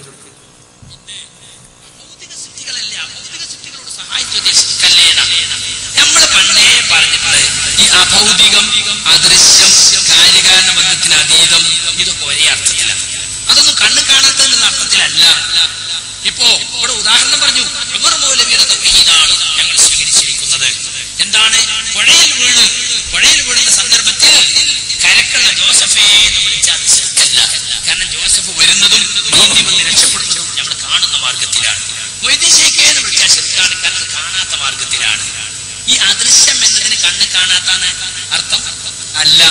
നമ്മൾ പണ്ടേ പറഞ്ഞിട്ടുണ്ട് ഈ അഭൗതികം അദൃശ്യം കാര്യകാരണ ബന്ധത്തിന് അതീതം ഇതൊക്കെ ഒരേ അർത്ഥത്തിലാണ് അതൊന്നും കണ്ണ് കാണാത്തതെന്നുള്ള അർത്ഥത്തിലല്ല ഇപ്പോ ഇവിടെ ഉദാഹരണം പറഞ്ഞു ഉമർ മൗലവിയുടെ തൗഹീദാണ് ഞങ്ങൾ സ്വീകരിച്ചിരിക്കുന്നത് എന്താണ് പുഴയിൽ വീണ് പുഴയിൽ വീഴുന്ന സന്ദർഭത്തിൽ കരക്കുള്ള ജോസഫേ എന്ന് വിളിച്ചാൽ അത് ശരിക്കല്ല കാരണം ജോസഫ് വരുന്നതും നീന്തി വന്ന് രക്ഷപ്പെടുന്നതും നമ്മൾ കാണുന്ന മാർഗത്തിലാണ് വൈദ്യശേഖേ എന്ന് വിളിച്ചാൽ ശരിക്കാണ് കാരണം അത് കാണാത്ത മാർഗത്തിലാണ് ഈ അദൃശ്യം എന്നതിന് കണ്ണ് കാണാത്താണ് അർത്ഥം അല്ല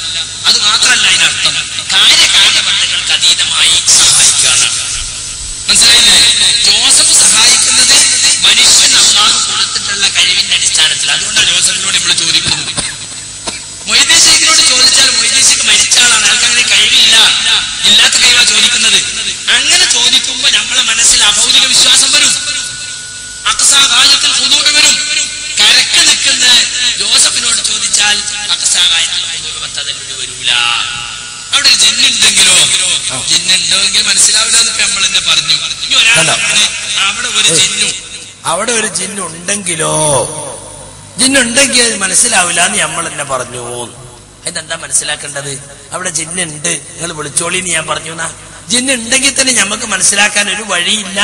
അത് മാത്രമല്ല അതിനർത്ഥം കാര്യകാരണബന്ധങ്ങൾക്ക് അതീതമായി സഹായിക്കാനാണ് മനസ്സിലായില്ലേ ജോസഫ് സഹായിക്കുന്നത് മനുഷ്യൻ അള്ളാഹു കൊടുത്തിട്ടുള്ള കഴിവിന്റെ അടിസ്ഥാനത്തിൽ അതുകൊണ്ടാണ് ജോസഫിനോട് നമ്മൾ ചോദിക്കുന്നത് മൊയ്തീശിനോട് ചോദിച്ചാൽ മൊയ്തീശിക്ക് മരിച്ച ആളാണ് അയാൾക്ക് അങ്ങനെ കഴിവില്ല ഇല്ലാത്ത കഴിവാ ചോദിക്കുന്നത് അങ്ങനെ ചോദിക്കുമ്പോ നമ്മളെ മനസ്സിൽ അഭൗതിക വിശ്വാസം വരും അക്സാകാലത്തിൽ ഹുദൂഹ് വരും കരക്ക് നിൽക്കുന്ന ജോസഫിനോട് ചോദിച്ചാൽ അക്സാകാലത്തിൽ ഹുദൂഹ് വരൂല അവിടെ ഒരു ജിന്നുണ്ടെങ്കിലോ ജിന്നുണ്ടെങ്കിൽ മനസ്സിലാവില്ല എന്ന് നമ്മൾ തന്നെ പറഞ്ഞു ഇനി ഒരാൾ അവിടെ ഒരു ജിന്നു അവിടെ ഒരു ജിന്നുണ്ടെങ്കിലോ ജിന്നുണ്ടെങ്കിൽ അത് മനസ്സിലാവില്ല എന്ന് നമ്മൾ തന്നെ പറഞ്ഞു അതിനെന്താ മനസ്സിലാക്കേണ്ടത് അവിടെ ജിന്നുണ്ട് നിങ്ങൾ വിളിച്ചോളി എന്ന് ഞാൻ പറഞ്ഞു എന്നാ ജിന്നുണ്ടെങ്കിൽ തന്നെ നമുക്ക് മനസ്സിലാക്കാൻ ഒരു വഴിയില്ല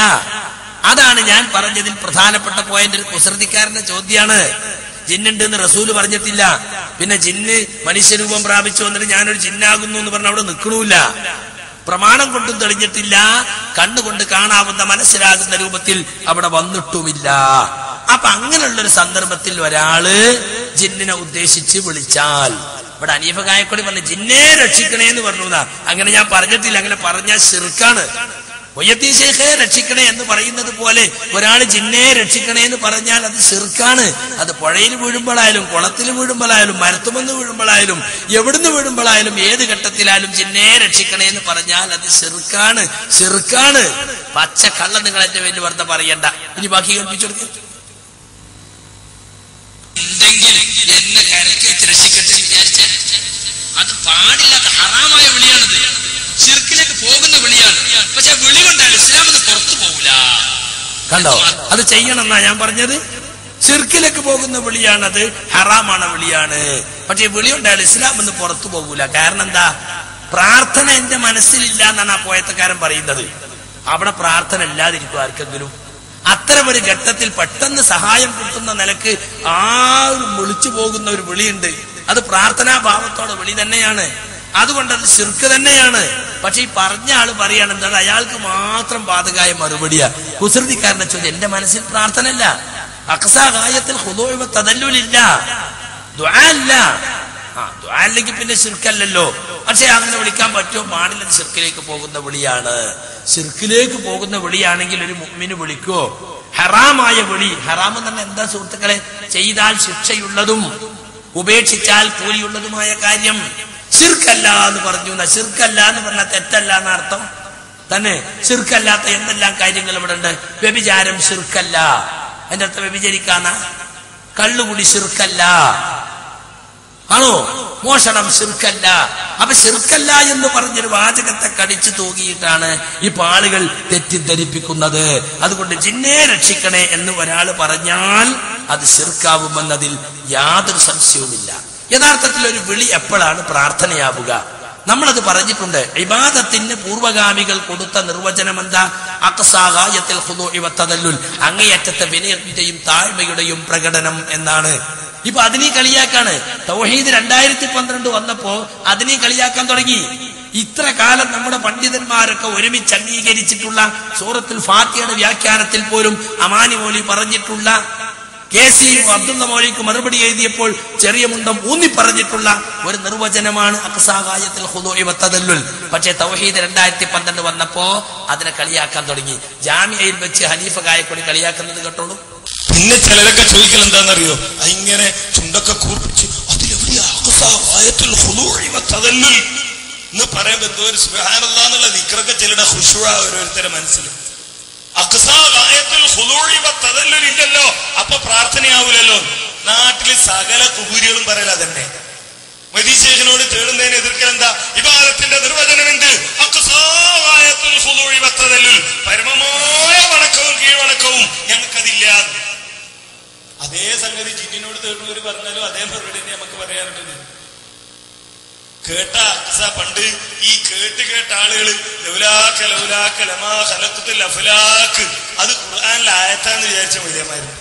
അതാണ് ഞാൻ പറഞ്ഞതിൽ പ്രധാനപ്പെട്ട പോയിന്റ് ഒരു കുസൃതിക്കാരന്റെ ചോദ്യമാണ് ജിന്നുണ്ട് എന്ന് റസൂല് പറഞ്ഞിട്ടില്ല പിന്നെ ജിന്ന് മനുഷ്യരൂപം പ്രാപിച്ചു വന്നിട്ട് ഞാനൊരു ജിന്നാകുന്നു എന്ന് പറഞ്ഞ അവിടെ നിൽക്കണമില്ല പ്രമാണം കൊണ്ടും തെളിഞ്ഞിട്ടില്ല കണ്ണുകൊണ്ട് കാണാവുന്ന മനസ്സിലാകുന്ന രൂപത്തിൽ അവിടെ വന്നിട്ടുമില്ല അപ്പൊ അങ്ങനെയുള്ള ഒരു സന്ദർഭത്തിൽ ഒരാള് ജിന്നിനെ ഉദ്ദേശിച്ച് വിളിച്ചാൽ ഇവിടെ അനീഫ കായക്കൊടി പറഞ്ഞു ജിന്നെ രക്ഷിക്കണേ എന്ന് പറഞ്ഞു എന്നാ. അങ്ങനെ ഞാൻ പറഞ്ഞിട്ടില്ല അങ്ങനെ പറഞ്ഞാൽ ശിർക്കാണ് ഒയ്യത്തി ശേഖയെ രക്ഷിക്കണേ എന്ന് പറയുന്നത് പോലെ ഒരാൾ ജിന്നെ രക്ഷിക്കണേ എന്ന് പറഞ്ഞാൽ അത് ശിർക്കാണ് അത് പുഴയിൽ വീഴുമ്പോഴായാലും കുളത്തിൽ വീഴുമ്പോഴായാലും മരത്തുമെന്ന് വീഴുമ്പോഴായാലും എവിടുന്ന് വീഴുമ്പോഴായാലും ഏത് ഘട്ടത്തിലായാലും ജിന്നെ രക്ഷിക്കണേ എന്ന് പറഞ്ഞാൽ അത് ശിർക്കാണ് ശിർക്കാണ് പച്ച കള്ള നിങ്ങൾ എന്റെ പേരിൽ വെറുതെ പറയണ്ട ഇനി ബാക്കി കേൾപ്പിച്ചു കൊടുക്കുക ഉണ്ടെങ്കിൽ എന്നെ കരക്ക് വെച്ച് രക്ഷിക്കട്ടെ എന്ന് വിചാരിച്ചാൽ അത് പാടില്ലാത്ത ഹറാമായ വിളിയാണത് ഷിർക്കിലേക്ക് പോകുന്ന വിളിയാണ് പക്ഷെ ആ വിളി കൊണ്ടാണ് ഇസ്ലാം എന്ന് പുറത്തു പോകില്ല കണ്ടോ അത് ചെയ്യണം എന്നാ ഞാൻ പറഞ്ഞത് ഷിർക്കിലേക്ക് പോകുന്ന വിളിയാണത് ഹറാമാണ് വിളിയാണ് പക്ഷെ വിളി കൊണ്ടാൽ ഇസ്ലാം എന്ന് പുറത്തു പോകൂല കാരണം എന്താ പ്രാർത്ഥന എന്റെ മനസ്സിലില്ല എന്നാണ് ആ പോയത്തക്കാരൻ പറയുന്നത് അവിടെ പ്രാർത്ഥന ഇല്ലാതിരിക്കും ആർക്കെങ്കിലും അത്തരം ഒരു ഘട്ടത്തിൽ പെട്ടെന്ന് സഹായം കിട്ടുന്ന നിലക്ക് ആ ഒരു വിളിച്ചു പോകുന്ന ഒരു വിളിയുണ്ട് അത് പ്രാർത്ഥനാ ഭാവത്തോടെ വിളി തന്നെയാണ് അതുകൊണ്ട് അത് ശിർക്ക് തന്നെയാണ് പക്ഷെ ഈ പറഞ്ഞ ആള് പറയാണ് എന്താണ് അയാൾക്ക് മാത്രം ബാധകായ മറുപടിയാ കുസൃതിക്കാരനെ ചോദ്യം എന്റെ മനസ്സിൽ പ്രാർത്ഥന ഇല്ല അക്സാകായത്തിൽ ഹുദോഴുവ തതല്ലുലില്ല ദ്വാ ഇല്ല ആ ദ്വാ അല്ലെങ്കിൽ പിന്നെ ശിർക്കല്ലല്ലോ പക്ഷെ അങ്ങനെ വിളിക്കാൻ പറ്റുമോ പാടില്ലെന്ന് ശിർക്കിലേക്ക് പോകുന്ന വിളിയാണ് ശിർക്കിലേക്ക് പോകുന്ന വിളിയാണെങ്കിൽ ഒരു മുമ്മിന് വിളിക്കോ ഹറാമായ വിളി ഹറാം എന്ന് പറഞ്ഞാൽ എന്താ സുഹൃത്തുക്കളെ ചെയ്താൽ ശിക്ഷയുള്ളതും ഉപേക്ഷിച്ചാൽ കൂലിയുള്ളതുമായ കാര്യം ശിർക്കല്ല എന്ന് പറഞ്ഞു എന്നാ ശിർക്കല്ല എന്ന് പറഞ്ഞാൽ തെറ്റല്ല എന്ന അർത്ഥം തന്നെ ശിർക്കല്ലാത്ത എന്തെല്ലാം കാര്യങ്ങൾ ഇവിടെ ഉണ്ട് വ്യഭിചാരം ശിർക്കല്ല അതിന്റെ അർത്ഥം വ്യഭിചരിക്കാന്ന കള്ളുകുടി ശിർക്കല്ല ആണോ മോഷണം ശിർക്കല്ല അപ്പൊ ശിർക്കല്ല എന്ന് പറഞ്ഞൊരു വാചകത്തെ കടിച്ചു തൂകിയിട്ടാണ് ഇപ്പൊ ആളുകൾ തെറ്റിദ്ധരിപ്പിക്കുന്നത് അതുകൊണ്ട് ജിന്നെ രക്ഷിക്കണേ എന്ന് ഒരാൾ പറഞ്ഞാൽ അത് ശിർക്കാവുമെന്നതിൽ യാതൊരു സംശയവുമില്ല യഥാർത്ഥത്തിൽ ഒരു വിളി എപ്പോഴാണ് പ്രാർത്ഥനയാവുക നമ്മളത് പറഞ്ഞിട്ടുണ്ട് ഇബാദത്തിന് പൂർവഗാമികൾ കൊടുത്ത നിർവചനം എന്താ അക്സാകായത്തിൽ തദല്ലുൽ അങ്ങേയറ്റത്തെ വിനയത്തിന്റെയും താഴ്മയുടെയും പ്രകടനം എന്നാണ് ഇപ്പൊ അതിനെ കളിയാക്കാണ് തൗഹീദ് രണ്ടായിരത്തി പന്ത്രണ്ട് വന്നപ്പോ അതിനെ കളിയാക്കാൻ തുടങ്ങി ഇത്ര കാലം നമ്മുടെ പണ്ഡിതന്മാരൊക്കെ ഒരുമിച്ച് അംഗീകരിച്ചിട്ടുള്ള സൂറത്തുൽ ഫാത്തിയുടെ വ്യാഖ്യാനത്തിൽ പോലും അമാനി മൗലി പറഞ്ഞിട്ടുള്ള കെ സി അബ്ദുള്ള മൗലിക്ക് മറുപടി എഴുതിയപ്പോൾ ചെറിയ മുണ്ടം ഊന്നി പറഞ്ഞിട്ടുള്ള ഒരു നിർവചനമാണ് അക്സാകായത്തിൽ ഹുദുഇവത്തദല്ലുൽ പക്ഷേ തൗഹീദ് രണ്ടായിരത്തി പന്ത്രണ്ട് വന്നപ്പോ അതിനെ കളിയാക്കാൻ തുടങ്ങി ജാമ്യയിൽ വെച്ച് ഹനീഫ കായക്കൊടി കളിയാക്കുന്നത് കേട്ടോളൂ
പിന്നെ ചിലരൊക്കെ ചോദിക്കൽ എന്താണെന്നറിയോ ഇങ്ങനെ ചുണ്ടൊക്കെ കൂർപ്പിച്ച് അതിലെവിടെയാ അഖ്സാ ഗായത്തുൽ ഖുദൂഇ വത്തദല്ലുൽ എന്ന് പറയുമ്പോ എന്തോ ഒരു സുബ്ഹാനല്ലാഹ് എന്നുള്ള ദിക്റൊക്കെ ചിലരുടെ ഖുശൂഅ ഓരോരുത്തരുടെ മനസ്സിൽ അഖ്സാ ഗായത്തുൽ ഖുദൂഇ വത്തദല്ലുൽ ഇല്ലല്ലോ അപ്പൊ പ്രാർത്ഥനയാവൂലല്ലോ നാട്ടില് സകല കുബൂരികളും പറയല അതന്നെ മദീശേഖനോട് തേടുന്നതിന് എതിർക്കൽ എന്താ ഇബാദത്തിന്റെ നിർവചനം എന്ത് അഖ്സാ ഗായത്തുൽ ഖുദൂഇ വത്തദല്ലുൽ പരമമായ വണക്കവും കീഴ്വണക്കവും ഞങ്ങൾക്കതില്ല അതേ സംഗതി ജിന്നിനോട് തേടുന്നവർ പറഞ്ഞാലും അതേ മറുപടി തന്നെ നമുക്ക് പറയാറുണ്ട് കേട്ട അക്സ പണ്ട് ഈ കേട്ട് കേട്ട ആളുകൾ ലൗലാക്ക ലൗലാക്ക ലമാ ഖലഖത്തുൽ അഫ്ലാക്ക് അത് ഖുർആനിലെ ആയത്താന്ന് വിചാരിച്ച മൊഴിയന്മാരുണ്ട്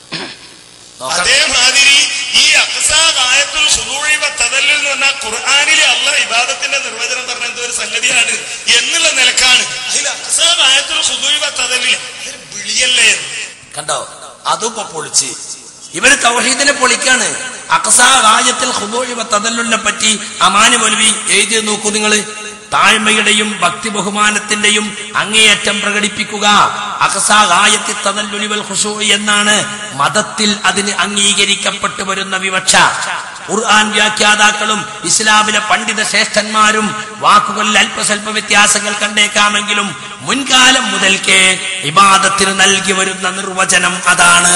അതേമാതിരി ഈ അക്സാ ആയത്തുൽ ഖുദൂഇ വത്തദല്ലുൽ എന്ന് പറഞ്ഞാൽ ഖുർആനിലെ അള്ളാഹ് ഇബാദത്തിന്റെ നിർവചനം പറഞ്ഞ എന്തോ ഒരു സംഗതിയാണ് എന്നുള്ള നിലക്കാണ് അതിൽ അക്സാ ആയത്തുൽ ഖുദൂഇ വത്തദല്ലുൽ അതൊരു വിളിയല്ലേ
കണ്ടോ അതും ഇപ്പൊ പൊളിച്ച് ഇവര് തൗഹീദിനെ പൊളിക്കാണ് അക്സാകായത്തിൽ തദല്ലുലിനെ പറ്റി അമാന് മൊലവി എഴുതി നോക്കൂ നിങ്ങള് താഴ്മയുടെയും ഭക്തി ബഹുമാനത്തിന്റെയും അങ്ങേയറ്റം പ്രകടിപ്പിക്കുക അക്സാകായത്തിൽ തദല്ലുലിവൽ ഖുശൂ എന്നാണ് മതത്തിൽ അതിന് അംഗീകരിക്കപ്പെട്ടു വരുന്ന വിവക്ഷ ഖുർആൻ വ്യാഖ്യാതാക്കളും ഇസ്ലാമിലെ പണ്ഡിത ശ്രേഷ്ഠന്മാരും വാക്കുകളിൽ അല്പസ്വല്പ വ്യത്യാസങ്ങൾ കണ്ടേക്കാമെങ്കിലും മുൻകാലം മുതൽക്കേ ഇബാദത്തിന് നൽകി വരുന്ന നിർവചനം അതാണ്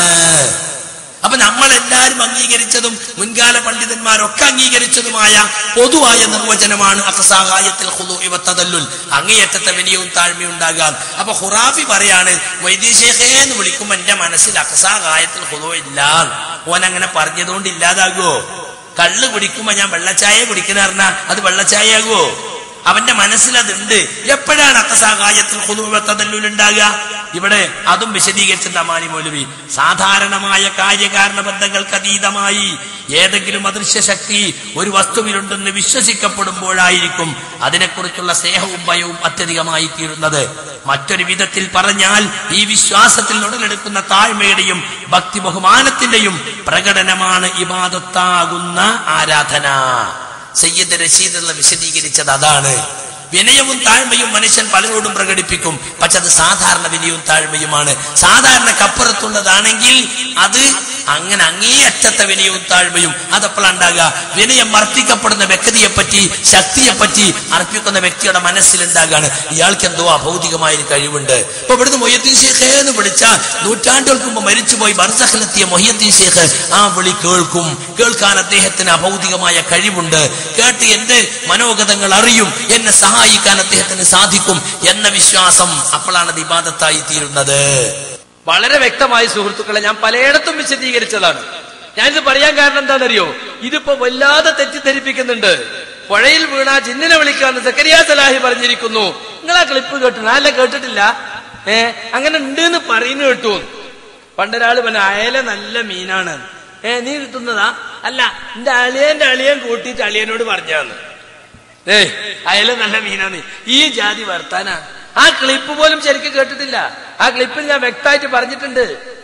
അപ്പൊ നമ്മൾ എല്ലാവരും അംഗീകരിച്ചതും മുൻകാല പണ്ഡിതന്മാരൊക്കെ അംഗീകരിച്ചതുമായ പൊതുവായ നിർവചനമാണ് അക്സാകായത്തിൽ തദല്ലുൽ അങ്ങേയറ്റത്തെ വിനയവും താഴ്മയും ഉണ്ടാകാം അപ്പൊ ഹുറാഫി പറയാണ് വൈദ്യശേഖേ എന്ന് വിളിക്കുമ്പോ എന്റെ മനസ്സിൽ അക്സാകായത്തിൽ ഹുദോ ഇല്ല ഓൻ അങ്ങനെ പറഞ്ഞതുകൊണ്ട് ഇല്ലാതാകുമോ കള്ള് കുടിക്കുമ്പോ ഞാൻ വെള്ളച്ചായ കുടിക്കുന്ന പറഞ്ഞാൽ അത് വെള്ളച്ചായയാകുമോ അവന്റെ മനസ്സിൽ അതുണ്ട് എപ്പോഴാണ് അക്കസാകായത്തിൽ ഹുദൂവത്തതല്ലൂൽ ഉണ്ടാകുക ഇവിടെ അതും വിശദീകരിച്ച തമാനി മൗലവി സാധാരണമായ കാര്യകാരണ ബന്ധങ്ങൾക്ക് അതീതമായി ഏതെങ്കിലും അദൃശ്യ ശക്തി ഒരു വസ്തുവിലുണ്ടെന്ന് വിശ്വസിക്കപ്പെടുമ്പോഴായിരിക്കും അതിനെക്കുറിച്ചുള്ള സ്നേഹവും ഭയവും അത്യധികമായി തീരുന്നത് മറ്റൊരു വിധത്തിൽ പറഞ്ഞാൽ ഈ വിശ്വാസത്തിൽ ഉടലെടുക്കുന്ന താഴ്മയുടെയും ഭക്തി ബഹുമാനത്തിന്റെയും പ്രകടനമാണ് ഇബാദത്താകുന്ന ആരാധന സയ്യദ് റഷീദ് എന്ന് വിശദീകരിച്ചത് അതാണ് വിനയവും താഴ്മയും മനുഷ്യൻ പലരോടും പ്രകടിപ്പിക്കും പക്ഷെ അത് സാധാരണ വിനയവും താഴ്മയുമാണ് സാധാരണ കപ്പുറത്തുള്ളതാണെങ്കിൽ അത് അങ്ങനെ അങ്ങേയറ്റത്തെ വിനയവും താഴ്മയും അതപ്പോഴുണ്ടാകുക വിനയം അർപ്പിക്കപ്പെടുന്ന വ്യക്തിയെ പറ്റി ശക്തിയെ പറ്റി അർപ്പിക്കുന്ന വ്യക്തിയുടെ മനസ്സിലുണ്ടാകാണ് ഇയാൾക്ക് എന്തോ അഭൗതികമായ ഒരു കഴിവുണ്ട് ഇപ്പൊ ഇവിടുന്ന് മൊയ്യദ്ദീൻ ഷേഖ് എന്ന് വിളിച്ചാൽ നൂറ്റാണ്ടുകൾക്ക് മുമ്പ് മരിച്ചുപോയി ബർസഖിലെത്തിയ മൊയ്യദ്ദീൻ ഷേഖ് ആ വിളി കേൾക്കും കേൾക്കാൻ അദ്ദേഹത്തിന് അഭൗതികമായ കഴിവുണ്ട് കേട്ട് എന്റെ മനോഗതങ്ങൾ അറിയും എന്നെ സഹായിക്കാൻ അദ്ദേഹത്തിന് സാധിക്കും എന്ന വിശ്വാസം അപ്പോഴാണ് അത് ഇബാദത്തായി തീരുന്നത് വളരെ വ്യക്തമായി സുഹൃത്തുക്കളെ ഞാൻ പലയിടത്തും വിശദീകരിച്ചതാണ് ഞാനിത് പറയാൻ കാരണം എന്താണെന്നറിയോ ഇതിപ്പോ വല്ലാതെ തെറ്റിദ്ധരിപ്പിക്കുന്നുണ്ട് പുഴയിൽ വീണ ജിന്നിനെ വിളിക്കാന്ന് സക്കരിയ സലാഹി പറഞ്ഞിരിക്കുന്നു നിങ്ങൾ ആ ക്ലിപ്പ് കേട്ടു അല്ല കേട്ടിട്ടില്ല ഏ അങ്ങനെ ഉണ്ട് എന്ന് പറയുന്നു കേട്ടു പണ്ടൊരാള് പറഞ്ഞ അയല നല്ല മീനാണ് ഏ നീ കിട്ടുന്നതാ അല്ല എന്റെ അളിയന്റെ അളിയൻ കൂട്ടിയിട്ട് അളിയനോട് പറഞ്ഞാന്ന് ഏ അയല നല്ല മീനാണ് ഈ ജാതി വർത്താനാ ആ ക്ലിപ്പ് പോലും ശരിക്കും കേട്ടിട്ടില്ല ആ ക്ലിപ്പിൽ ഞാൻ വ്യക്തമായിട്ട് പറഞ്ഞിട്ടുണ്ട്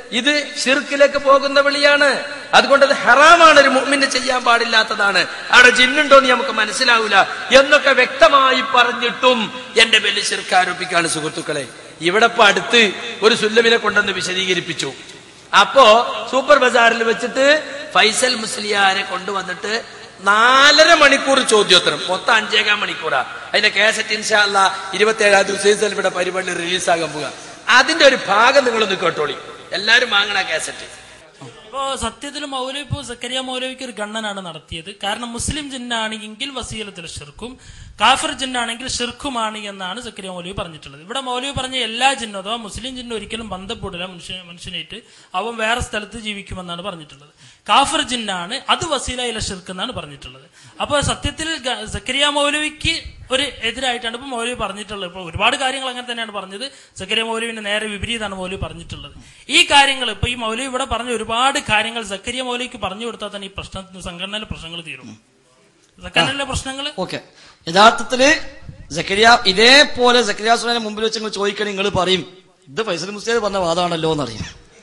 ഇത് ഷിർക്കിലേക്ക് പോകുന്ന വിളിയാണ് അതുകൊണ്ട് അത് ഹറാമാണ് ഒരു മുഅ്മിന് ചെയ്യാൻ പാടില്ലാത്തതാണ് അവിടെ ജിന്നുണ്ടോ എന്ന് നമുക്ക് മനസ്സിലാവില്ല എന്നൊക്കെ വ്യക്തമായി പറഞ്ഞിട്ടും എന്റെ പേരിൽ ഷിർക്ക് ആരോപിക്കാണ് സുഹൃത്തുക്കളെ ഇവിടെ ഇപ്പൊ അടുത്ത് ഒരു സുല്ലമിനെ കൊണ്ടുവന്ന് വിശദീകരിപ്പിച്ചു അപ്പോ സൂപ്പർ ബസാറിൽ വെച്ചിട്ട് ഫൈസൽ മുസ്ലിയാരെ കൊണ്ടുവന്നിട്ട് നാലര മണിക്കൂർ ചോദ്യോത്തരം മൊത്തം അഞ്ചേകാൽ മണിക്കൂറാ അതിന്റെ കേസറ്റ് ഇൻഷാല്ല ഇരുപത്തി ഏഴാം ദിവസം ഇവിടെ പരിപാടി റിലീസാകാൻ പോവുക അതിന്റെ ഒരു ഭാഗം നിങ്ങളൊന്ന് കേട്ടോളി എല്ലാരും വാങ്ങണ കേസറ്റ്
ഇപ്പോ സത്യത്തിൽ മൗലവി ഇപ്പോ സക്കരിയ മൗലവിക്ക് ഒരു ഗണ്ണനാണ് നടത്തിയത് കാരണം മുസ്ലിം ജിന്നാണെങ്കിൽ വസീലത്തിൽ ഷിർക്കും കാഫിർ ജിന്നാണെങ്കിൽ ഷിർക്കുമാണ് എന്നാണ് സക്കരിയ മൗലവി പറഞ്ഞിട്ടുള്ളത് ഇവിടെ മൗലവി പറഞ്ഞ എല്ലാ ജിന്നും അഥവാ മുസ്ലിം ജിന്നും ഒരിക്കലും ബന്ധപ്പെടില്ല മനുഷ്യ മനുഷ്യനായിട്ട് അവൻ വേറെ സ്ഥലത്ത് ജീവിക്കുമെന്നാണ് പറഞ്ഞിട്ടുള്ളത് കാഫിർ ജിന്നാണ് അത് വസീലയിലെ ഷിർക്ക് എന്നാണ് പറഞ്ഞിട്ടുള്ളത് അപ്പൊ സത്യത്തിൽ ഗ- സക്കരിയ മൗലവിക്ക് ഒരു എതിരായിട്ടാണ് ഇപ്പൊ മൗലവി പറഞ്ഞിട്ടുള്ളത് ഇപ്പൊ ഒരുപാട് കാര്യങ്ങൾ അങ്ങനെ തന്നെയാണ് പറഞ്ഞത് സക്കരിയ മൗലവിന്റെ നേരെ വിപരീതമാണ് മൗലവി പറഞ്ഞിട്ടുള്ളത് ഈ കാര്യങ്ങൾ ഇപ്പൊ ഈ മൗലവി ഇവിടെ പറഞ്ഞ ഒരുപാട് കാര്യങ്ങൾ സക്കരിയ മൗലവിക്ക് പറഞ്ഞു കൊടുത്താൽ തന്നെ ഈ പ്രശ്നത്തിന് സംഘടനയിലെ പ്രശ്നങ്ങൾ തീരും സംഘടനയിലെ പ്രശ്നങ്ങൾ
ഓക്കെ യഥാർത്ഥത്തില് സക്കരിയ ഇതേപോലെ സക്കരിയ സുലാനെ മുമ്പിൽ വെച്ച് നിങ്ങൾ ചോദിക്കണേ നിങ്ങൾ പറയും ഇത് ഫൈസൽ മുസ്ലിം പറഞ്ഞ വാദമാണല്ലോ എന്നറിയും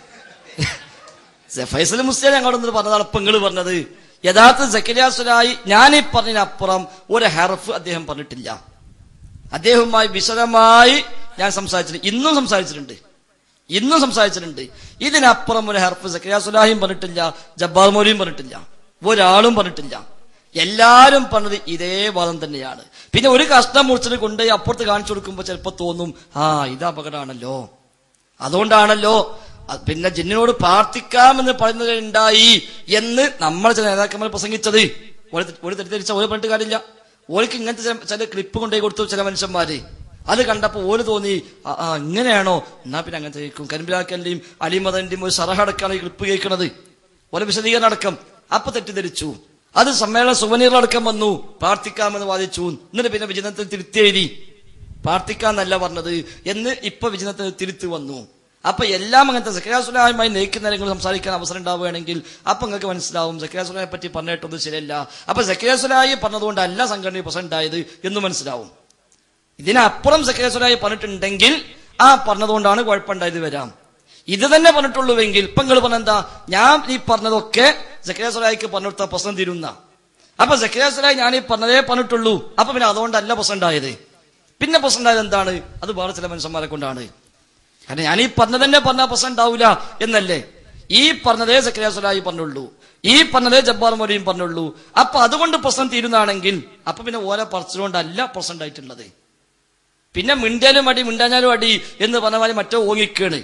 ഫൈസൽ മുസ്ലിം ഞങ്ങളോട് വന്നിട്ട് പറഞ്ഞതാണ് ഇപ്പൊ നിങ്ങൾ പറഞ്ഞത് യഥാർത്ഥ സക്കരിയ സുലായി ഞാൻ ഈ പറഞ്ഞതിനപ്പുറം ഒരു ഹെർഫ് അദ്ദേഹം പറഞ്ഞിട്ടില്ല അദ്ദേഹവുമായി വിശദമായി ഞാൻ സംസാരിച്ചിട്ടുണ്ട് ഇന്നും സംസാരിച്ചിട്ടുണ്ട് ഇന്നും സംസാരിച്ചിട്ടുണ്ട് ഇതിനപ്പുറം ഒരു ഹെർഫ് സക്കരിയ സുലാഹിയും പറഞ്ഞിട്ടില്ല ജബ്ബാർ മൗലിയും പറഞ്ഞിട്ടില്ല ഒരാളും പറഞ്ഞിട്ടില്ല എല്ലാരും പറഞ്ഞത് ഇതേ വാദം തന്നെയാണ് പിന്നെ ഒരു കഷ്ണം മുറിച്ചിട്ട് കൊണ്ടുപോയി അപ്പുറത്ത് കാണിച്ചു കൊടുക്കുമ്പോൾ ചിലപ്പോൾ തോന്നും ആ ഇത് അപകടമാണല്ലോ അതുകൊണ്ടാണല്ലോ അത് പിന്നെ ജിന്നിനോട് പ്രാർത്ഥിക്കാമെന്ന് പറയുന്നത് ഉണ്ടായി എന്ന് നമ്മൾ ചില നേതാക്കന്മാർ പ്രസംഗിച്ചത് ഒരു തെ- ഒരു തെറ്റിദ്ധരിച്ച ഒരു പറഞ്ഞിട്ട് കാര്യമില്ല ഓർക്ക് ഇങ്ങനത്തെ ചില- ചില ക്ലിപ്പ് കൊണ്ടുപോയി കൊടുത്തു ചില മനുഷ്യന്മാര് അത് കണ്ടപ്പോ ഓര് തോന്നി ആ ആ, ഇങ്ങനെയാണോ എന്നാ പിന്നെ അങ്ങനത്തെ കേൾക്കും കരിമ്പിലാക്കന്റെയും അലിമദന്റെയും ഒരു സറഹടക്കാണ് ഈ ക്ലിപ്പ് കേൾക്കുന്നത് ഓരോ വിശദീകരണം അടക്കം അപ്പൊ തെറ്റിദ്ധരിച്ചു അത് സമ്മേളന സുവനീറിലടക്കം വന്നു പ്രാർത്ഥിക്കാമെന്ന് വാദിച്ചു എന്നിട്ട് പിന്നെ വിജയനത്തിൽ തിരുത്തി എഴുതി പ്രാർത്ഥിക്കാന്നല്ല പറഞ്ഞത് എന്ന് ഇപ്പൊ വിജയനത്തിന് തിരുത്തി വന്നു അപ്പൊ എല്ലാം അങ്ങനത്തെ സക്രിയാസുലായുമായി നയിക്കുന്ന നിങ്ങൾ സംസാരിക്കാൻ അവസരം ഉണ്ടാവുകയാണെങ്കിൽ അപ്പൊ നിങ്ങൾക്ക് മനസ്സിലാവും സക്രിയാസുലായെ പറ്റി പറഞ്ഞിട്ടൊന്നും ശരിയല്ല അപ്പൊ സക്രിയാസുലായി പറഞ്ഞതുകൊണ്ടല്ല സംഘടന പ്രസിഡന്റ് ആയത് എന്ന് മനസ്സിലാവും ഇതിനപ്പുറം സക്രിയാസുലായി പറഞ്ഞിട്ടുണ്ടെങ്കിൽ ആ പറഞ്ഞതുകൊണ്ടാണ് കുഴപ്പമുണ്ടായത് വരാം ഇത് തന്നെ പറഞ്ഞിട്ടുള്ളൂവെങ്കിൽ ഇപ്പൊ നിങ്ങൾ പറഞ്ഞെന്താ ഞാൻ ഈ പറഞ്ഞതൊക്കെ സക്രിയാസുലായിക്ക് പറഞ്ഞെടുത്ത പ്രശ്നം തീരുന്ന അപ്പൊ സക്രിയാസുലായി ഞാൻ ഈ പറഞ്ഞതേ പറഞ്ഞിട്ടുള്ളൂ അപ്പൊ പിന്നെ അതുകൊണ്ടല്ല പ്രശ്നം ഉണ്ടായത് പിന്നെ പ്രശ്നം ഉണ്ടായത് എന്താണ് അത് വേറെ ചില മനുഷ്യന്മാരെ കൊണ്ടാണ് കാരണം ഞാൻ ഈ പറഞ്ഞത് തന്നെ പറഞ്ഞാൽ പ്രശ്നം ഉണ്ടാവില്ല എന്നല്ലേ ഈ പറഞ്ഞതേ സക്രിയാസുലായി പറഞ്ഞുള്ളൂ ഈ പറഞ്ഞതേ ജബ്ബാർ മൊലിയും പറഞ്ഞുള്ളൂ അപ്പൊ അതുകൊണ്ട് പ്രശ്നം തീരുന്നതാണെങ്കിൽ അപ്പൊ പിന്നെ ഓരോ പറച്ചിലുകൊണ്ടല്ല പ്രശ്നം ഉണ്ടായിട്ടുള്ളത് പിന്നെ മിണ്ടാലും അടി മിണ്ടാഞ്ഞാലും അടി എന്ന് പറഞ്ഞ മാതിരി മറ്റോ ഓങ്ങിക്കേണ്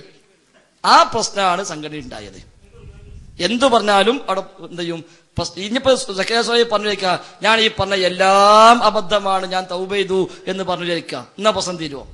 ആ പ്രശ്നമാണ് സംഘടന ഉണ്ടായത് എന്തു പറഞ്ഞാലും അവിടെ എന്ത് ചെയ്യും പ്രശ്ന- ഇനിയിപ്പോ സക്കേശ്വരി പറഞ്ഞു വെക്കുക ഞാൻ ഈ പറഞ്ഞ എല്ലാം അബദ്ധമാണ് ഞാൻ തൗബ ചെയ്തു എന്ന് പറഞ്ഞു വിചാരിക്കുക എന്നാ പ്രശ്നം തീരുമോ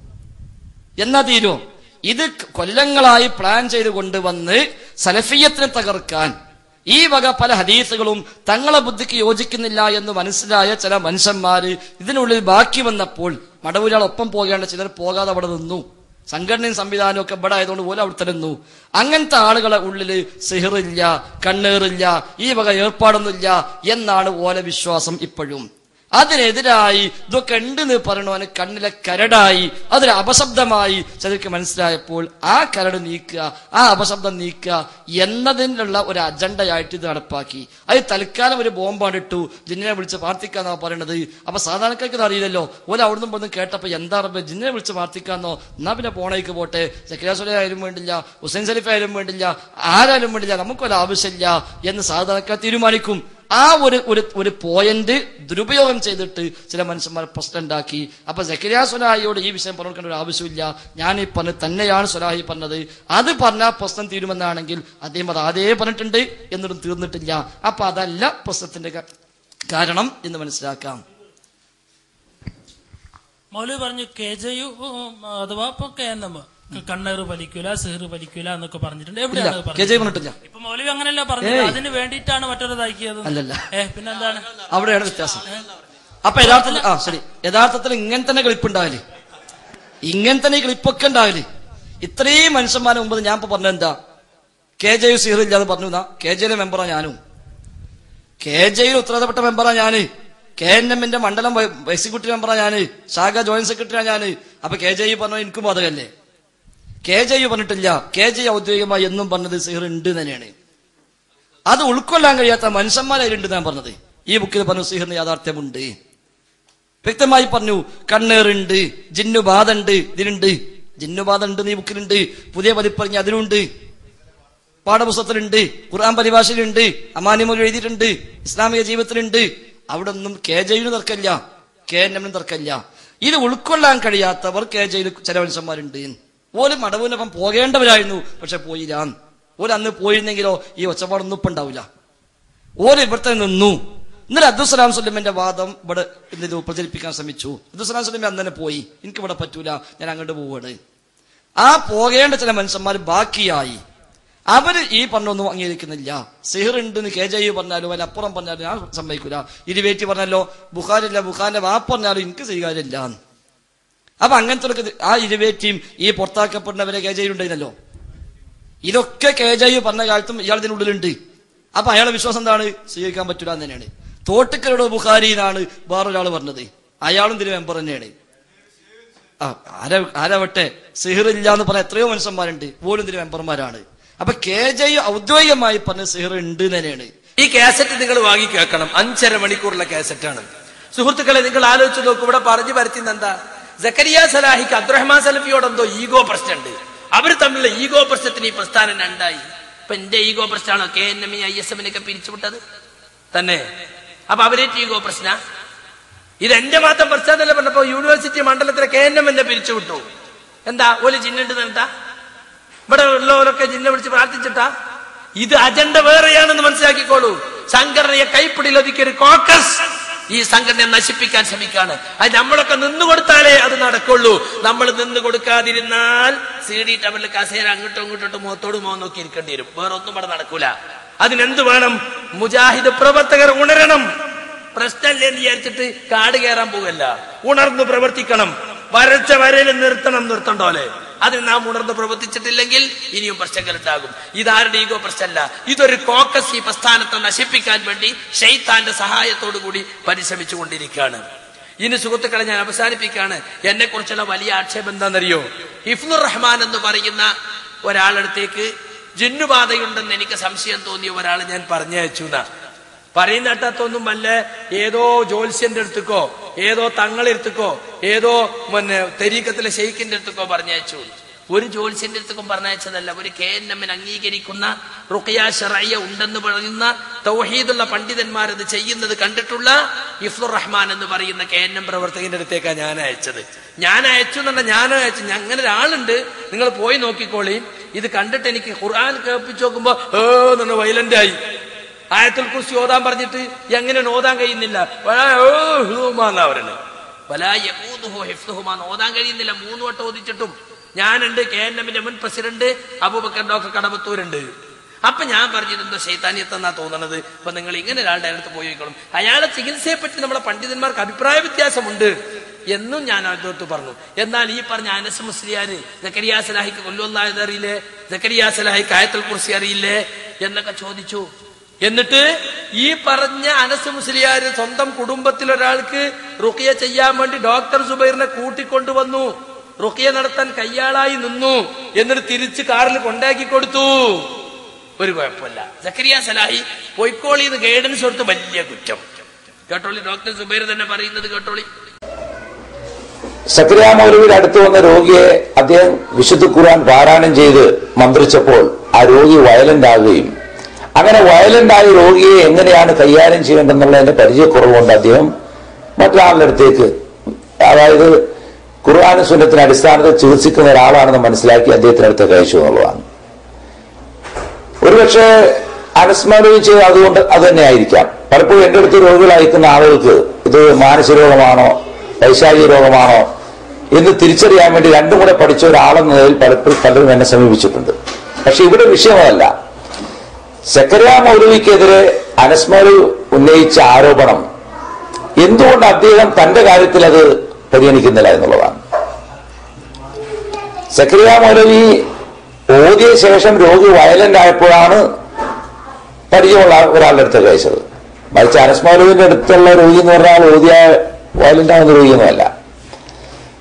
എന്നാ തീരുമോ ഇത് കൊല്ലങ്ങളായി പ്ലാൻ ചെയ്ത് കൊണ്ടുവന്ന് സലഫിയത്തിനെ തകർക്കാൻ ഈ വക പല ഹദീസുകളും തങ്ങളെ ബുദ്ധിക്ക് യോജിക്കുന്നില്ല എന്ന് മനസ്സിലായ ചില മനുഷ്യന്മാര് ഇതിനുള്ളിൽ ബാക്കി വന്നപ്പോൾ മടവൂരാളൊപ്പം പോകേണ്ട ചിലർ പോകാതെ അവിടെ നിന്നു സംഘടനയും സംവിധാനവും ഒക്കെ ഇവിടെ ആയതുകൊണ്ട് പോലെ അവിടെ തന്നെ നിന്നു അങ്ങനത്തെ ആളുകളെ ഉള്ളില് സിഹിറില്ല കണ്ണേറില്ല ഈ വക ഏർപ്പാടൊന്നുമില്ല എന്നാണ് ഓല വിശ്വാസം ഇപ്പോഴും അതിനെതിരായി ഇതൊക്കെ ഉണ്ടെന്ന് പറയണവന് കണ്ണിലെ കരടായി അതൊരു അപശബ്ദമായി ചിലർക്ക് മനസ്സിലായപ്പോൾ ആ കരട് നീക്കുക ആ അപശബ്ദം നീക്കുക എന്നതിനുള്ള ഒരു അജണ്ടയായിട്ട് ഇത് നടപ്പാക്കി അത് തൽക്കാലം ഒരു ബോംബാണ് ഇട്ടു ജിന്നിനെ വിളിച്ച് പ്രാർത്ഥിക്കാന്നാ പറയണത് അപ്പൊ സാധാരണക്കാർക്ക് ഇത് അറിയില്ലല്ലോ ഓല അവിടുന്ന് ഇവിടുന്ന് കേട്ടപ്പോ എന്താ റബ്ബേ ജിന്നിനെ വിളിച്ച് പ്രാർത്ഥിക്കാന്നോ എന്നാ പിന്നെ പോണേക്ക് പോട്ടെ സക്രിയാസുല ആയാലും വേണ്ടില്ല ഹുസൈൻ സലീഫ് ആയാലും വേണ്ടില്ല ആരായാലും വേണ്ടില്ല നമുക്കൊരു ആവശ്യമില്ല എന്ന് സാധാരണക്കാർ തീരുമാനിക്കും ആ ഒരു ഒരു ഒരു പോയിന്റ് ദുരുപയോഗം ചെയ്തിട്ട് ചില മനുഷ്യന്മാർ പ്രശ്നം ഉണ്ടാക്കി അപ്പൊ സക്കരിയ സുലാഹിയോട് ഈ വിഷയം പറഞ്ഞു കൊടുക്കേണ്ട ഒരു ആവശ്യമില്ല ഞാൻ ഈ പറഞ്ഞത് തന്നെയാണ് സുലാഹി പറഞ്ഞത് അത് പറഞ്ഞാൽ പ്രശ്നം തീരുമെന്നാണെങ്കിൽ അദ്ദേഹം അത് ആദ്യമേ പറഞ്ഞിട്ടുണ്ട് എന്നിട്ടും തീർന്നിട്ടില്ല അപ്പൊ അതല്ല പ്രശ്നത്തിന്റെ ക- കാരണം എന്ന് മനസ്സിലാക്കാം
മൗലവി പറഞ്ഞു കെ ജെ യു അഥവാ ഇപ്പൊ കെ എൻ എം കണ്ണേറ് വലിക്കൂല സിഹർ വലിക്കൂല എന്നൊക്കെ പറഞ്ഞിട്ടുണ്ട് എവിടെയാണ് അത്
കെ
പറഞ്ഞത്?
ജെ പറഞ്ഞിട്ടില്ല
ഇപ്പൊ മൗലവി അങ്ങനെയല്ല പറഞ്ഞത്
ഏയ്.
അതിന് വേണ്ടിയിട്ടാണ് മറ്റൊരു ഇതാക്കിയത്
അല്ലല്ല.
ഏ പിന്നെന്താണ്
അവിടെയാണ് വ്യത്യാസം അപ്പൊ യഥാർത്ഥത്തിൽ ആ ശരി യഥാർത്ഥത്തിൽ ഇങ്ങനെ തന്നെ ക്ലിപ്പ് ഉണ്ടാവല് ഇങ്ങനെ തന്നെ ഈ ക്ലിപ്പൊക്കെ ഉണ്ടാവല് ഇത്രയും മനുഷ്യന്മാരെ മുമ്പ് ഞാൻ ഇപ്പൊ പറഞ്ഞ എന്താ കെ ജെ യു സീർ ഇല്ലാന്ന് പറഞ്ഞു എന്നാ കെ ജെയിലെ മെമ്പറാ ഞാനും കെ ജെയിൽ ഉത്തരവാദപ്പെട്ട മെമ്പറാ ഞാന് കെ എൻ എമ്മിന്റെ മണ്ഡലം വൈ- എക്സിക്യൂട്ടീവ് മെമ്പറാ ഞാന് ശാഖ ജോയിന്റ് സെക്രട്ടറിയാ ഞാന് അപ്പൊ കെ ജെ പറഞ്ഞു എനിക്കും ബാധകല്ലേ കെ ജെ യു പറഞ്ഞിട്ടില്ല കെ ജെ ഔദ്യോഗികമായി എന്നും പറഞ്ഞത് സിഹർ ഉണ്ട് തന്നെയാണ് അത് ഉൾക്കൊള്ളാൻ കഴിയാത്ത മനുഷ്യന്മാരായിട്ടുണ്ട് ഞാൻ പറഞ്ഞത് ഈ ബുക്കിൽ പറഞ്ഞു സിഹറിന് യാഥാർത്ഥ്യമുണ്ട് വ്യക്തമായി പറഞ്ഞു കണ്ണേറുണ്ട് ജിന്നുബാധ ഉണ്ട് ഇതിലുണ്ട് ജിന്നുബാധ ഉണ്ട് ഈ ബുക്കിലുണ്ട് പുതിയ പതിപ്പറിഞ്ഞ അതിലുണ്ട് പാഠപുസ്തകത്തിലുണ്ട് ഖുർആൻ പരിഭാഷയിലുണ്ട് അമാനിമൊഴി എഴുതിയിട്ടുണ്ട് ഇസ്ലാമിക ജീവിതത്തിലുണ്ട് അവിടെ ഒന്നും കെ ജെയിന് തർക്കമില്ല കെ എൻ എമ്മിനും തർക്കമില്ല ഇത് ഉൾക്കൊള്ളാൻ കഴിയാത്തവർ കെ ജെയിൽ ചില മനുഷ്യന്മാരുണ്ട് ഓല് മടവിനൊപ്പം പോകേണ്ടവരായിരുന്നു പക്ഷെ പോയില്ല ഓല് അന്ന് പോയിരുന്നെങ്കിലോ ഈ ഒച്ചപ്പാടൊന്നും ഇപ്പം ഉണ്ടാവില്ല ഓല് ഇവിടുത്തെ നിന്നു ഇന്നലെ അബ്ദുസലാം സുല്ലമിന്റെ വാദം ഇവിടെ ഇത് പ്രചരിപ്പിക്കാൻ ശ്രമിച്ചു അബ്ദുസലാം സുല്ലമി അന്ന് തന്നെ പോയി എനിക്ക് ഇവിടെ പറ്റൂല ഞാൻ അങ്ങോട്ട് പോവാണ് ആ പോകേണ്ട ചില മനുഷ്യന്മാർ ബാക്കിയായി അവര് ഈ പറഞ്ഞൊന്നും അംഗീകരിക്കുന്നില്ല സിഹർ ഉണ്ടെന്ന് കെ ജെ യു പറഞ്ഞാലും അതിന് അപ്പുറം പറഞ്ഞാലും ഞാൻ സമ്മതിക്കൂല ഇരുവേറ്റി പറഞ്ഞല്ലോ ബുഖാരില്ല ബുഖാരിന്റെ വാ പറഞ്ഞാലും എനിക്ക് സ്വീകാര്യമില്ല അപ്പൊ അങ്ങനത്തെ ആ ഇരുവേറ്റിയും ഈ പുറത്താക്കപ്പെടുന്നവരെ കെ ജെ യു ഉണ്ടായിരുന്നല്ലോ ഇതൊക്കെ കെ ജെ യു പറഞ്ഞ കാലത്തും ഇയാൾ ഇതിനുള്ളിലുണ്ട് അപ്പൊ അയാളെ വിശ്വാസം എന്താണ് സ്വീകരിക്കാൻ പറ്റൂല എന്ന് തന്നെയാണ് തോട്ടുക്കരുടെ ബുഖാരി എന്നാണ് വേറൊരാൾ പറഞ്ഞത് അയാളും ഇതിന് മെമ്പർ തന്നെയാണ് ആ ആര ആരാവട്ടെ സിഹിറില്ല എന്ന് പറഞ്ഞ എത്രയോ മനുഷ്യന്മാരുണ്ട് പോലും ഇതിന് മെമ്പർമാരാണ് അപ്പൊ കെ ജെ യു ഔദ്യോഗികമായി പറഞ്ഞ സിഹിർ ഉണ്ട് എന്ന് തന്നെയാണ്
ഈ കാസറ്റ് നിങ്ങൾ വാങ്ങി കേൾക്കണം അഞ്ചര മണിക്കൂറുള്ള കാസറ്റാണ് സുഹൃത്തുക്കളെ നിങ്ങൾ ആലോചിച്ച് നോക്കൂ ഇവിടെ പറഞ്ഞു പരത്തുന്ന എന്താ ജക്കരിയ സലാഹിക്ക് അബ്ദുറഹ്മാൻ സലഫിയോട് എന്തോ ഈഗോ പ്രശ്നമുണ്ട് അവർ തമ്മിലുള്ള ഈഗോ പ്രശ്നത്തിന് ഈ പ്രസ്ഥാനം രണ്ടായി ഇപ്പൊ എന്റെ ഈഗോ പ്രശ്നമാണോ K N M I S എമ്മിനൊക്കെ പിരിച്ചുവിട്ടത് തന്നെ അപ്പൊ അവരേറ്റ് ഈഗോ പ്രശ്ന ഇത് എന്റെ മാത്രം പ്രശ്നമല്ല പറഞ്ഞപ്പോ യൂണിവേഴ്സിറ്റി മണ്ഡലത്തിലെ കെ എൻ എം എന്നെ പിരിച്ചുവിട്ടു എന്താ ഒരു ജിന്നുണ്ട് എന്താ ഇവിടെ ഉള്ളവരൊക്കെ ജിന്നെ വിളിച്ച് പ്രാർത്ഥിച്ചിട്ടാ ഇത് അജണ്ട വേറെയാണെന്ന് മനസ്സിലാക്കിക്കോളൂ സംഘടനയെ കൈപ്പിടിയിലൊതുക്കിയ ഒരു കോക്കസ് ഈ സംഘടനയെ നശിപ്പിക്കാൻ ശ്രമിക്കാണ് അത് നമ്മളൊക്കെ നിന്നു കൊടുത്താലേ അത് നടക്കുള്ളൂ നമ്മൾ നിന്ന് കൊടുക്കാതിരുന്നാൽ സി ഡി ടവറിൽ കസേര അങ്ങോട്ടും ഇങ്ങോട്ടും മുഖത്തോട് മുഖം നോക്കി ഇരിക്കേണ്ടി വരും വേറെ ഒന്നും ഇവിടെ നടക്കൂല അതിനെന്ത് വേണം മുജാഹിദ് പ്രവർത്തകർ ഉണരണം പ്രശ്നമില്ല എന്ന് വിചാരിച്ചിട്ട് കാട് കയറാൻ പോകല്ല ഉണർന്ന് പ്രവർത്തിക്കണം വരച്ച വരയിൽ നിർത്തണം നിർത്തണ്ടോലെ അതിന് നാം ഉണർന്ന് പ്രവർത്തിച്ചിട്ടില്ലെങ്കിൽ ഇനിയും പ്രശ്നങ്ങൾ ഉണ്ടാകും ഇതാരുടെ ഈഗോ പ്രശ്നമല്ല ഇതൊരു കോക്കസ് ഈ പ്രസ്ഥാനത്തെ നശിപ്പിക്കാൻ വേണ്ടി ഷെയ്ത്താന്റെ സഹായത്തോടു കൂടി പരിശ്രമിച്ചു കൊണ്ടിരിക്കുകയാണ് ഇനി സുഹൃത്തുക്കളെ ഞാൻ അവസാനിപ്പിക്കുകയാണ് എന്നെ കുറിച്ചുള്ള വലിയ ആക്ഷേപം എന്താണെന്നറിയോ ഹിഫ്ലുർ റഹ്മാൻ എന്ന് പറയുന്ന ഒരാളടുത്തേക്ക് ജിന്നുബാധയുണ്ടെന്ന് എനിക്ക് സംശയം തോന്നിയ ഒരാൾ ഞാൻ പറഞ്ഞയച്ചു എന്നാ പറയുന്ന കേട്ടാത്തൊന്നും വല്ല ഏതോ ജ്യോത്സ്യന്റെ അടുത്തേക്കോ ഏതോ തങ്ങളെടുത്തേക്കോ ഏതോ പിന്നെ തെരീക്കത്തിലെ ഷെയ്ഖിന്റെ അടുത്തേക്കോ പറഞ്ഞയച്ചു ഒരു ജ്യോത്സ്യന്റെ അടുത്തേക്കും പറഞ്ഞയച്ചതല്ല ഒരു കെ എൻ എമ്മിന് അംഗീകരിക്കുന്ന റുഖിയ ഷറയ്യ ഉണ്ടെന്ന് പറയുന്ന തൗഹീദുള്ള പണ്ഡിതന്മാരത് ചെയ്യുന്നത് കണ്ടിട്ടുള്ള ഇഫ്ലുർ റഹ്മാൻ എന്ന് പറയുന്ന കെ എൻ എം പ്രവർത്തകന്റെ അടുത്തേക്കാണ് ഞാൻ അയച്ചത് ഞാൻ അയച്ചു എന്ന് പറഞ്ഞാൽ ഞാൻ അയച്ചു ഞാൻ അങ്ങനെ ഒരാളുണ്ട് നിങ്ങൾ പോയി നോക്കിക്കോളി ഇത് കണ്ടിട്ട് എനിക്ക് ഖുർആൻ കേൾപ്പിച്ചു നോക്കുമ്പോ ഏ എന്ന് വൈലന്റ് ആയി ആയത്തുൽ കുറിച്ച് ഓതാൻ പറഞ്ഞിട്ട് എങ്ങനെ ഓതാൻ കഴിയുന്നില്ല എന്നാ പറയുന്നത് ഓതാൻ കഴിയുന്നില്ല മൂന്ന് വട്ടം ഓദിച്ചിട്ടും ഞാനുണ്ട് കെ എൻ എമ്മിന്റെ മുൻ പ്രസിഡന്റ് അബൂബക്കർ ഡോക്ടർ കടമത്തൂരുണ്ട് അപ്പൊ ഞാൻ പറഞ്ഞത് എന്തോ ശൈതാന്യത്തെന്നാ തോന്നണത് അപ്പൊ നിങ്ങൾ ഇങ്ങനെ ഒരാളുടെ അടുത്ത് പോയി നോക്കണം അയാളെ ചികിത്സയെ പറ്റി നമ്മളെ പണ്ഡിതന്മാർക്ക് അഭിപ്രായ വ്യത്യാസമുണ്ട് എന്നും ഞാൻ അദ്ദേഹത്ത് പറഞ്ഞു എന്നാൽ ഈ പറഞ്ഞ അനസ് മുസ്ലിയാര് ജക്കരിയ സലാഹിക്ക് കൊല്ലുവന്നായത് അറിയില്ലേ ജക്കരിയ സലാഹിക്ക് ആയത്തുൽ കുറിച്ച് അറിയില്ലേ എന്നൊക്കെ ചോദിച്ചു എന്നിട്ട് ഈ പറഞ്ഞ അനസ് മുസ്ലിയാര് സ്വന്തം കുടുംബത്തിൽ ഒരാൾക്ക് റുക്കിയ ചെയ്യാൻ വേണ്ടി ഡോക്ടർ സുബൈറിനെ കൂട്ടിക്കൊണ്ടുവന്നു റുക്കിയ നടത്താൻ കയ്യാളായി നിന്നു എന്നിട്ട് തിരിച്ച് കാറിൽ കൊണ്ടാക്കി കൊടുത്തു ഒരു കുഴപ്പമില്ല ജക്കരിയ സലാഹി പൊയ്ക്കോളിന്ന് ഗൈഡൻസ് കൊടുത്ത് വലിയ കുറ്റം കേട്ടോളി ഡോക്ടർ സുബൈർ തന്നെ പറയുന്നത് കേട്ടോളി
സക്രിയ മൗലവിയുടെ അടുത്ത് വന്ന രോഗിയെ അദ്ദേഹം വിശുദ്ധ ഖുർആൻ പാരായണം ചെയ്ത് മന്ത്രിച്ചപ്പോൾ ആ രോഗി വയലന്റ് ആകുകയും അങ്ങനെ വയലന്റ് ആയ രോഗിയെ എങ്ങനെയാണ് കൈകാര്യം ചെയ്യേണ്ടതെന്നുള്ളതിന്റെ പരിചയക്കുറവുകൊണ്ട് അദ്ദേഹം മറ്റൊരാളുടെ അടുത്തേക്ക് അതായത് ഖുർആാന സുന്നത്തിന് അടിസ്ഥാനത്തിൽ ചികിത്സിക്കുന്ന ഒരാളാണെന്ന് മനസ്സിലാക്കി അദ്ദേഹത്തിന് അടുത്തേക്ക് അയച്ചു എന്നുള്ളതാണ് ഒരുപക്ഷെ അനുസ്മരണം ചെയ്ത് അതുകൊണ്ട് അത് തന്നെ ആയിരിക്കാം പലപ്പോഴും എന്റെ അടുത്ത് രോഗികൾ അയക്കുന്ന ആളുകൾക്ക് ഇത് മാനസിക രോഗമാണോ വൈശാഖിക രോഗമാണോ എന്ന് തിരിച്ചറിയാൻ വേണ്ടി രണ്ടും കൂടെ പഠിച്ച ഒരാളെന്ന നിലയിൽ പലപ്പോഴും പലരും എന്നെ സമീപിച്ചിട്ടുണ്ട് പക്ഷെ ഇവിടെ വിഷയമല്ല സെക്കരിയ മൗലവിക്കെതിരെ അനസ്മരു ഉന്നയിച്ച ആരോപണം എന്തുകൊണ്ട് അദ്ദേഹം തന്റെ കാര്യത്തിൽ അത് പരിഗണിക്കുന്നില്ല എന്നുള്ളതാണ് സെക്രിയ മൗലവി ഓതിയ ശേഷം രോഗി വയലന്റ് ആയപ്പോഴാണ് പരിചയമുള്ള ഒരാളുടെ അടുത്ത് അയച്ചത് മറിച്ച് അനസ്മൗലവിന്റെ അടുത്തുള്ള രോഗി എന്ന് പറഞ്ഞാൽ ഓതിയ വയലന്റ് ആവുന്ന രോഗിയൊന്നുമല്ല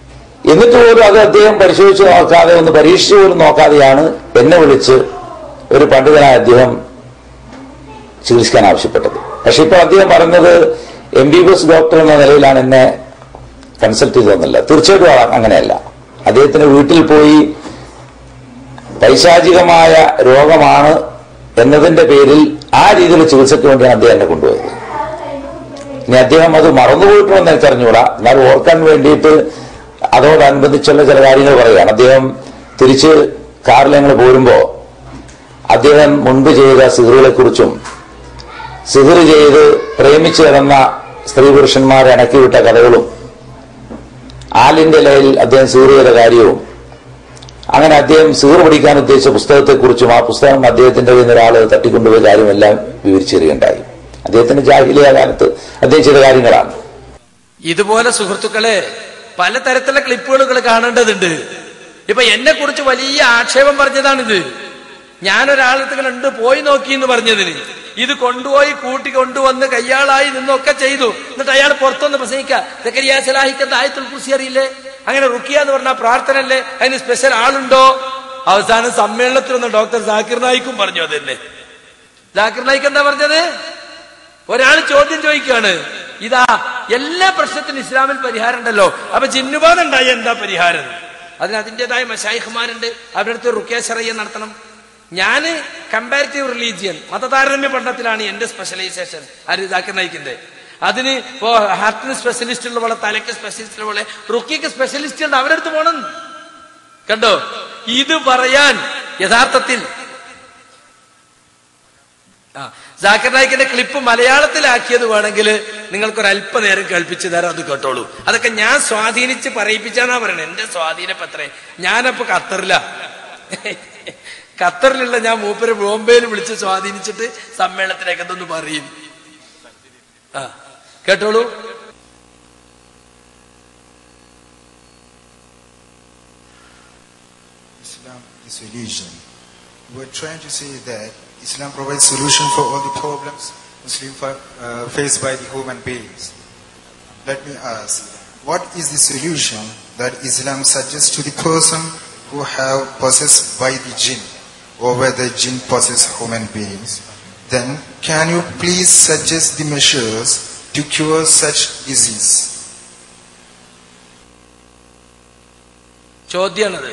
എന്നിട്ട് പോലും അത് അദ്ദേഹം പരിശോധിച്ച് നോക്കാതെ ഒന്ന് പരീക്ഷിച്ച് പോലും നോക്കാതെയാണ് എന്നെ വിളിച്ച് ഒരു പണ്ഡിതനായ അദ്ദേഹം ചികിത്സിക്കാൻ ആവശ്യപ്പെട്ടത് പക്ഷെ ഇപ്പോൾ അദ്ദേഹം പറഞ്ഞത് M B B S doctor എന്ന നിലയിലാണ് എന്നെ കൺസൾട്ട് ചെയ്തതെന്നല്ല തീർച്ചയായിട്ടും ആ- അങ്ങനെയല്ല അദ്ദേഹത്തിന് വീട്ടിൽ പോയി പൈശാചികമായ രോഗമാണ് എന്നതിന്റെ പേരിൽ ആ രീതിയിൽ ചികിത്സയ്ക്ക് വേണ്ടിയാണ് അദ്ദേഹം എന്നെ കൊണ്ടുപോയത് ഇനി അദ്ദേഹം അത് മറന്നുപോയിട്ടുണ്ടെന്ന് എനിക്കറിഞ്ഞൂടാ എന്നാൽ ഓർക്കാൻ വേണ്ടിയിട്ട് അതോടനുബന്ധിച്ചുള്ള ചില കാര്യങ്ങൾ പറയുകയാണ് അദ്ദേഹം തിരിച്ച് കാറിൽ ഞങ്ങൾ പോരുമ്പോ അദ്ദേഹം മുൻപ് ചെയ്ത സിഹറുകളെ കുറിച്ചും സിഹർ ചെയ്ത് പ്രേമിച്ചു കിടന്ന സ്ത്രീ പുരുഷന്മാരെ അണക്കിവിട്ട കഥകളും ആലിന്റെ ലയിൽ അദ്ദേഹം സിഹർ ചെയ്ത കാര്യവും അങ്ങനെ അദ്ദേഹം സിഹർ പഠിക്കാൻ ഉദ്ദേശിച്ച പുസ്തകത്തെക്കുറിച്ചും ആ പുസ്തകം അദ്ദേഹത്തിന്റെ കയ്യിൽ നിന്ന് ഒരാൾ തട്ടിക്കൊണ്ടുപോയ കാര്യമെല്ലാം വിവരിച്ചു തരികയുണ്ടായി അദ്ദേഹത്തിന്റെ ജാഹിലിയ കാലത്ത് അദ്ദേഹം ചെയ്ത കാര്യങ്ങളാണ്
ഇതുപോലെ സുഹൃത്തുക്കളെ പലതരത്തിലുള്ള ക്ലിപ്പുകൾ കാണേണ്ടതുണ്ട് ഇപ്പൊ എന്നെ കുറിച്ച് വലിയ ആക്ഷേപം പറഞ്ഞതാണിത് ഞാനൊരാളത്ത് ഉണ്ട് പോയി നോക്കി എന്ന് പറഞ്ഞതിന് ഇത് കൊണ്ടുപോയി കൂട്ടി കൊണ്ടുവന്ന് കയ്യാളായി നിന്നൊക്കെ ചെയ്തു എന്നിട്ട് അയാൾ പുറത്തൊന്ന് പ്രസംഗിക്കുക സക്കരിയാസലാഹിക്കത്ത് ആയത്തുൽ കുറിച്ച് അറിയില്ലേ അങ്ങനെ റുക്കിയ എന്ന് പറഞ്ഞ പ്രാർത്ഥന അല്ലേ അതിന് സ്പെഷ്യൽ ആളുണ്ടോ അവസാനം സമ്മേളനത്തിലൊന്ന് ഡോക്ടർ സാക്കിർ നായിക്കും പറഞ്ഞു അതന്നെ ജാക്കിർ നായിക്ക് എന്താ പറഞ്ഞത് ഒരാൾ ചോദ്യം ചോദിക്കുകയാണ് ഇതാ എല്ലാ പ്രശ്നത്തിനും ഇസ്ലാമിൽ പരിഹാരം ഉണ്ടല്ലോ അപ്പൊ ജിന്നുബാധ ഉണ്ടായ എന്താ പരിഹാരം അതിന് അതിൻ്റെതായ മഷായിഖുമാരുണ്ട് അവരുടെ അടുത്ത് റുക്കേശറയ്യ നടത്തണം ഞാന് കമ്പാരിറ്റീവ് റിലീജിയൻ മതതാരതമ്യ പഠനത്തിലാണ് എന്റെ സ്പെഷ്യലൈസേഷൻ ആര് ജാക്കിർ നായിക്കിന്റെ അതിന് ഇപ്പോ ഹാർട്ടിന് സ്പെഷ്യലിസ്റ്റ് ഉള്ള പോലെ തലയ്ക്ക് സ്പെഷ്യലിസ്റ്റ് ഉള്ള പോലെ റുക്കിക്ക് സ്പെഷ്യലിസ്റ്റ് ഉണ്ട് അവരുടെ അടുത്ത് പോകണം കണ്ടോ ഇത് പറയാൻ യഥാർത്ഥത്തിൽ ആ ജാക്കിർ നായിക്കിന്റെ ക്ലിപ്പ് മലയാളത്തിലാക്കിയത് വേണമെങ്കിൽ നിങ്ങൾക്കൊരു അല്പനേരം കേൾപ്പിച്ചു തരാം അത് കേട്ടോളൂ അതൊക്കെ ഞാൻ സ്വാധീനിച്ച് പറയിപ്പിച്ചാന്നാ പറയണേ എന്റെ സ്വാധീനം എത്രേ ഞാനപ്പോ ഖത്തറില ഖത്തറിലുള്ള ഞാൻ മൂപ്പര് ബോംബെയിൽ വിളിച്ച് സ്വാധീനിച്ചിട്ട് സമ്മേളനത്തിലേക്ക് എന്തൊന്ന് പറയും ആ കേട്ടോളൂ
Islam is solution. We're trying to say that Islam provides solution for all the problems Muslim fa- uh, faced by the human beings. Let me ask, what is the solution that Islam suggests to the person who have possessed by the jinn, or whether jinn possess human beings? Then, can you please suggest the measures to cure such disease?
ചോദ്യമാണത്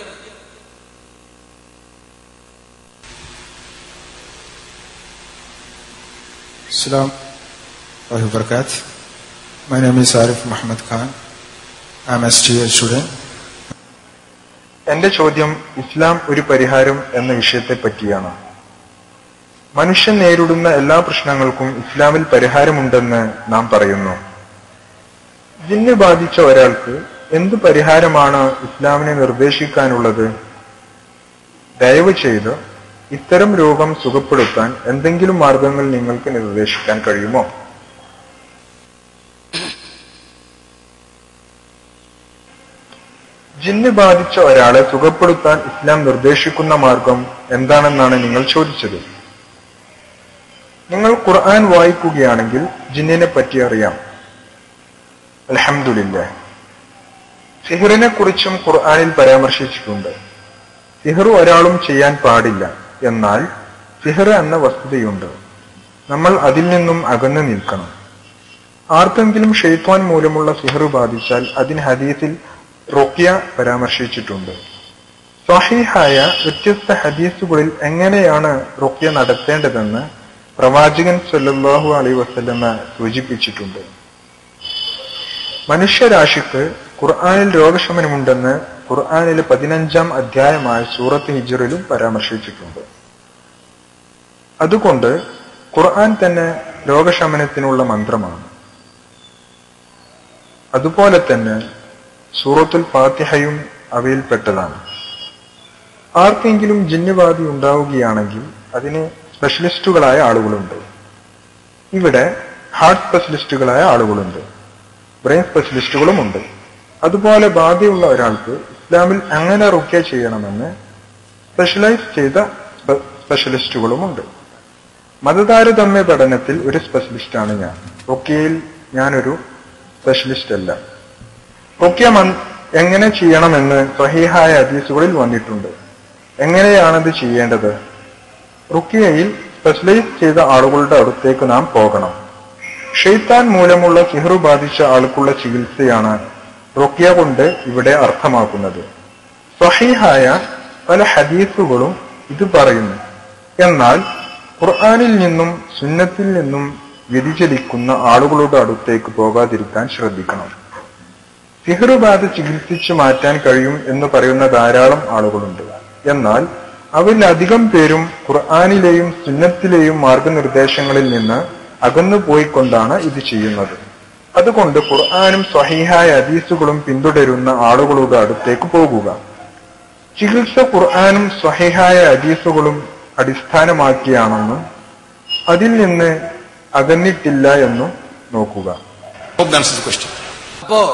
Assalamu alaikum wabarakatuh. My name is Arif Muhammad Khan. I'm a STL student.
എന്റെ ചോദ്യം ഇസ്ലാം ഒരു പരിഹാരം എന്ന വിഷയത്തെ പറ്റിയാണ് മനുഷ്യൻ നേരിടുന്ന എല്ലാ പ്രശ്നങ്ങൾക്കും ഇസ്ലാമിൽ പരിഹാരമുണ്ടെന്ന് നാം പറയുന്നു ജിന്ന് ബാധിച്ച ഒരാൾക്ക് എന്ത് പരിഹാരമാണ് ഇസ്ലാമിനെ നിർദ്ദേശിക്കാനുള്ളത് ദയവ് ചെയ്ത് ഇത്തരം രോഗം സുഖപ്പെടുത്താൻ എന്തെങ്കിലും മാർഗങ്ങൾ നിങ്ങൾക്ക് നിർദ്ദേശിക്കാൻ കഴിയുമോ ജിന്ന് ബാധിച്ച ഒരാളെ സുഖപ്പെടുത്താൻ ഇസ്ലാം നിർദ്ദേശിക്കുന്ന മാർഗം എന്താണെന്നാണ് നിങ്ങൾ ചോദിച്ചത് നിങ്ങൾ ഖുർആൻ വായിക്കുകയാണെങ്കിൽ ജിന്നിനെ പറ്റി അറിയാം അലഹമില്ല സിഹറിനെ കുറിച്ചും ഖുർആനിൽ പരാമർശിച്ചിട്ടുണ്ട് സിഹർ ഒരാളും ചെയ്യാൻ പാടില്ല എന്നാൽ സിഹർ എന്ന വസ്തുതയുണ്ട് നമ്മൾ അതിൽ നിന്നും അകന്നു നിൽക്കണം ആർക്കെങ്കിലും ഷെയ്ത്വാൻ മൂലമുള്ള സിഹർ ബാധിച്ചാൽ അതിന് ഹദീസിൽ റുക്യ പരാമർശിച്ചിട്ടുണ്ട് സ്വഹീഹായ വ്യത്യസ്ത ഹദീസുകളിൽ എങ്ങനെയാണ് റുക്യ നടത്തേണ്ടതെന്ന് പ്രവാചകൻ സല്ലല്ലാഹു അലൈഹി വസല്ലമ സൂചിപ്പിച്ചിട്ടുണ്ട് മനുഷ്യരാശിക്ക് ഖുർആനിൽ രോഗശമനമുണ്ടെന്ന് ഖുർആനിലെ പതിനഞ്ചാം അധ്യായമായ സൂറത്ത് ഹിജറിലും പരാമർശിച്ചിട്ടുണ്ട് അതുകൊണ്ട് ഖുർആൻ തന്നെ രോഗശമനത്തിനുള്ള മന്ത്രമാണ് അതുപോലെ തന്നെ സൂറത്തുൽ ഫാത്തിഹയും അവയിൽപ്പെട്ടതാണ് ആർക്കെങ്കിലും ജിന്നുബാധി ഉണ്ടാവുകയാണെങ്കിൽ അതിന് സ്പെഷ്യലിസ്റ്റുകളായ ആളുകളുണ്ട് ഇവിടെ ഹാർട്ട് സ്പെഷ്യലിസ്റ്റുകളായ ആളുകളുണ്ട് ബ്രെയിൻ സ്പെഷ്യലിസ്റ്റുകളുമുണ്ട് അതുപോലെ ബാധയുള്ള ഒരാൾക്ക് ഇസ്ലാമിൽ എങ്ങനെ റുക്യ ചെയ്യണമെന്ന് സ്പെഷ്യലൈസ് ചെയ്ത സ്പെ- സ്പെഷ്യലിസ്റ്റുകളുമുണ്ട് മതതാരതമ്യ പഠനത്തിൽ ഒരു സ്പെഷ്യലിസ്റ്റാണ് ഞാൻ റുക്യയിൽ ഞാനൊരു സ്പെഷ്യലിസ്റ്റ് അല്ല റുക്യ മൻ- എങ്ങനെ ചെയ്യണമെന്ന് സഹീഹായ ഹദീസുകളിൽ വന്നിട്ടുണ്ട് എങ്ങനെയാണിത് ചെയ്യേണ്ടത് റുക്കിയയിൽ സ്പെഷ്യലൈസ് ചെയ്ത ആളുകളുടെ അടുത്തേക്ക് നാം പോകണം ഷെയ്ത്താൻ മൂലമുള്ള സിഹറു ബാധിച്ച ആൾക്കുള്ള ചികിത്സയാണ് റുക്കിയ കൊണ്ട് ഇവിടെ അർത്ഥമാക്കുന്നത് സഹീഹായ പല ഹദീസുകളും ഇത് പറയുന്നു എന്നാൽ ഖുർആനിൽ നിന്നും സുന്നത്തിൽ നിന്നും വ്യതിചലിക്കുന്ന ആളുകളുടെ അടുത്തേക്ക് പോകാതിരിക്കാൻ ശ്രദ്ധിക്കണം സിഹറുബാധ ചികിത്സിച്ചു മാറ്റാൻ കഴിയും എന്ന് പറയുന്ന ധാരാളം ആളുകളുണ്ട് എന്നാൽ അവരിൽ അധികം പേരും ഖുർആാനിലെയും സുന്നത്തിലെയും മാർഗനിർദ്ദേശങ്ങളിൽ നിന്ന് അകന്നു പോയിക്കൊണ്ടാണ് ഇത് ചെയ്യുന്നത് അതുകൊണ്ട് ഖുർആാനും സ്വഹീഹായ ഹദീസുകളും പിന്തുടരുന്ന ആളുകളുടെ അടുത്തേക്ക് പോകുക ചികിത്സ ഖുർആാനും സ്വഹീഹായ ഹദീസുകളും അടിസ്ഥാനമാക്കിയാണെന്നും അതിൽ നിന്ന് അകന്നിട്ടില്ല എന്നും നോക്കുക
അപ്പോ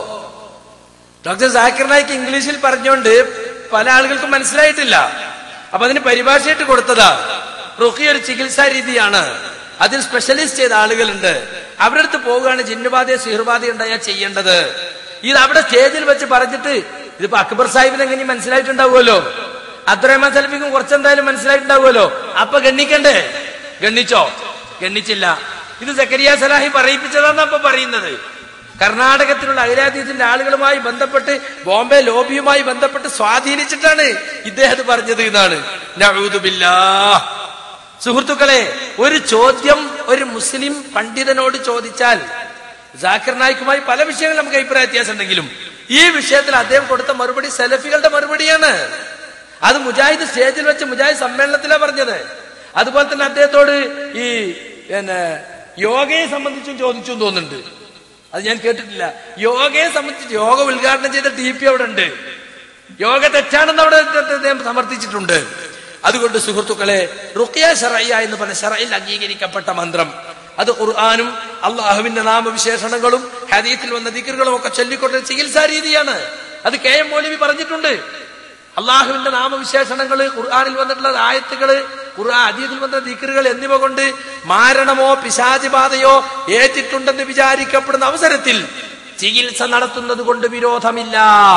ഡോക്ടർ ജാക്കിർ നായിക്ക് ഇംഗ്ലീഷിൽ പറഞ്ഞുകൊണ്ട് പല ആളുകൾക്കും മനസ്സിലായിട്ടില്ല അപ്പൊ അതിന് പരിഭാഷയായിട്ട് കൊടുത്തതാ റുഖി ഒരു ചികിത്സാ രീതിയാണ് അതിൽ സ്പെഷ്യലിസ്റ്റ് ചെയ്ത ആളുകളുണ്ട് അവരുടെ അടുത്ത് പോവുകയാണ് ജിന്നുബാധയോ സിഹർബാധയോ ഉണ്ടായാൽ ചെയ്യേണ്ടത് ഇത് അവിടെ സ്റ്റേജിൽ വെച്ച് പറഞ്ഞിട്ട് ഇതിപ്പോ അക്ബർ സാഹിബിന് എങ്ങനെ മനസ്സിലായിട്ടുണ്ടാവുമല്ലോ അബ്ദുറഹ്മാൻ സലഫിക്കും കുറച്ചെന്തായാലും മനസ്സിലായിട്ടുണ്ടാവുമല്ലോ അപ്പൊ ഗണ്ണിക്കണ്ടേ ഗണ്ണിച്ചോ ഗണ്ണിച്ചില്ല ഇത് സക്കരിയ സലാഹി പറയിപ്പിച്ചതാണെന്ന് അപ്പൊ പറയുന്നത് കർണാടകത്തിലുള്ള അഖിലാദീസിന്റെ ആളുകളുമായി ബന്ധപ്പെട്ട് ബോംബെ ലോബിയുമായി ബന്ധപ്പെട്ട് സ്വാധീനിച്ചിട്ടാണ് ഇദ്ദേഹം പറഞ്ഞത് എന്നാണ് നഊദുബില്ലാ. സുഹൃത്തുക്കളെ ഒരു ചോദ്യം ഒരു മുസ്ലിം പണ്ഡിതനോട് ചോദിച്ചാൽ ജാക്കിർ നായിക്കുമായി പല വിഷയങ്ങളും നമുക്ക് അഭിപ്രായ വ്യത്യാസം ഉണ്ടെങ്കിലും ഈ വിഷയത്തിൽ അദ്ദേഹം കൊടുത്ത മറുപടി സെലഫികളുടെ മറുപടിയാണ് അത് മുജാഹിദ് സ്റ്റേജിൽ വെച്ച് മുജാഹിദ് സമ്മേളനത്തിലാണ് പറഞ്ഞത് അതുപോലെ തന്നെ അദ്ദേഹത്തോട് ഈ പിന്നെ യോഗയെ സംബന്ധിച്ചും ചോദിച്ചു എന്ന് തോന്നുന്നുണ്ട് അത് ഞാൻ കേട്ടിട്ടില്ല യോഗയെ സംബന്ധിച്ച് യോഗ ഉദ്ഘാടനം ചെയ്ത ടി പി അവിടെ ഉണ്ട് യോഗ തെറ്റാണെന്ന് അവിടെ അദ്ദേഹം സമർത്ഥിച്ചിട്ടുണ്ട് അതുകൊണ്ട് സുഹൃത്തുക്കളെ റുക്കിയ ഷറയ്യ എന്ന് പറഞ്ഞ ഷറയിൽ അംഗീകരിക്കപ്പെട്ട മന്ത്രം അത് ഖുർആാനും അള്ളാഹുവിന്റെ നാമവിശേഷണങ്ങളും ഹദീത്തിൽ വന്ന ദിക്കറുകളും ഒക്കെ ചൊല്ലിക്കൊണ്ട ചികിത്സാ രീതിയാണ് അത് കെ എം മൗലവി പറഞ്ഞിട്ടുണ്ട് അള്ളാഹുവിന്റെ നാമവിശേഷണങ്ങള് ഖുർആാനിൽ വന്നിട്ടുള്ള ആയത്തുകള് ഖുർആൻ അതീതിൽ വന്ന ദിക്കറുകൾ എന്നിവ കൊണ്ട് മാരണമോ പിശാചിബാധയോ ഏറ്റിട്ടുണ്ടെന്ന് വിചാരിക്കപ്പെടുന്ന അവസരത്തിൽ ചികിത്സ നടത്തുന്നത് കൊണ്ട് വിരോധമില്ല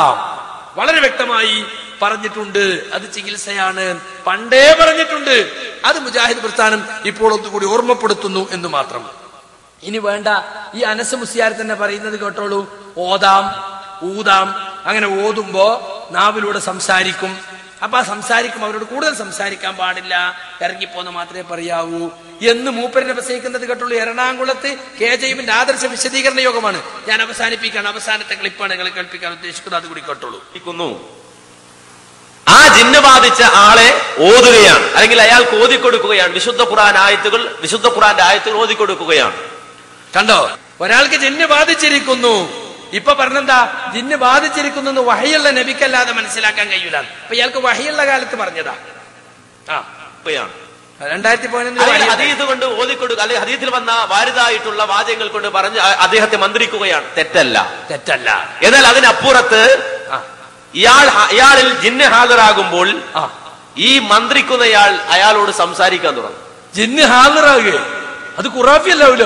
വളരെ വ്യക്തമായി പറഞ്ഞിട്ടുണ്ട് അത് ചികിത്സയാണ് പണ്ടേ പറഞ്ഞിട്ടുണ്ട് അത് മുജാഹിദ് പ്രസ്ഥാനം ഇപ്പോൾ ഒന്നുകൂടി ഓർമ്മപ്പെടുത്തുന്നു എന്ന് മാത്രം ഇനി വേണ്ട ഈ അനസ് മുസ്യാർ തന്നെ പറയുന്നത് കേട്ടോളൂ ഓതാം ഊതാം അങ്ങനെ ഓതുമ്പോ നാവിലൂടെ സംസാരിക്കും അപ്പൊ ആ സംസാരിക്കും അവരോട് കൂടുതൽ സംസാരിക്കാൻ പാടില്ല ഇറങ്ങിപ്പോന്ന് മാത്രമേ പറയാവൂ എന്ന് മൂപ്പരിനെ പ്രസംഗിക്കുന്നത് കേട്ടുള്ളൂ എറണാകുളത്ത് കെ ജൈവിന്റെ ആദർശ വിശദീകരണ യോഗമാണ് ഞാൻ അവസാനിപ്പിക്കാൻ അവസാനത്തെ ക്ലിപ്പാണ് നിങ്ങൾ കേൾപ്പിക്കാൻ ഉദ്ദേശിക്കുന്നത് അത് കൂടി കേട്ടോളൂ
ഇരിക്കുന്നു. ആ ജിന്ന് ബാധിച്ച ആളെ ഓതുകയാണ് അല്ലെങ്കിൽ അയാൾക്ക് ഓതിക്കൊടുക്കുകയാണ് വിശുദ്ധ ഖുറാൻ ആയത്തുകൾ വിശുദ്ധ ഖുറാന്റെ ആയത്തുകൾ ഓതിക്കൊടുക്കുകയാണ്
കണ്ടോ ഒരാൾക്ക് ജിന്ന് ബാധിച്ചിരിക്കുന്നു ഇപ്പൊ പറഞ്ഞെന്താ ജിന്ന് ബാധിച്ചിരിക്കുന്നു എന്ന് വഹയുള്ള നബിക്കല്ലാതെ മനസ്സിലാക്കാൻ കഴിയൂല അപ്പൊ ഇയാൾക്ക് വഹയുള്ള കാലത്ത് പറഞ്ഞതാ ആ
ക്കുകയാണ്.
രണ്ടായിരത്തി
അല്ലെങ്കിൽ
പതിനൊന്ന്
ഹദീസ് കൊണ്ട് ഓതിക്കൊടുക്കുക അല്ലെങ്കിൽ ഹദീസിൽ വന്ന വാരിതായിട്ടുള്ള വാചകങ്ങൾ കൊണ്ട് പറഞ്ഞ് അ- അദ്ദേഹത്തെ മന്ത്രിക്കുകയാണ് തെറ്റല്ല
തെറ്റല്ല
എന്നാൽ അതിനപ്പുറത്ത്
ആ.
ഇയാൾ ഹ- ഇയാളിൽ ജിന്ന് ഹാജരാകുമ്പോൾ
ആ
ഈ മന്ത്രിക്കുന്നയാൾ അയാളോട് സംസാരിക്കാൻ തുടങ്ങും
ജിന്ന് ഹാജറാകുക അത് ഖുറാഫിയല്ലാവൂലോ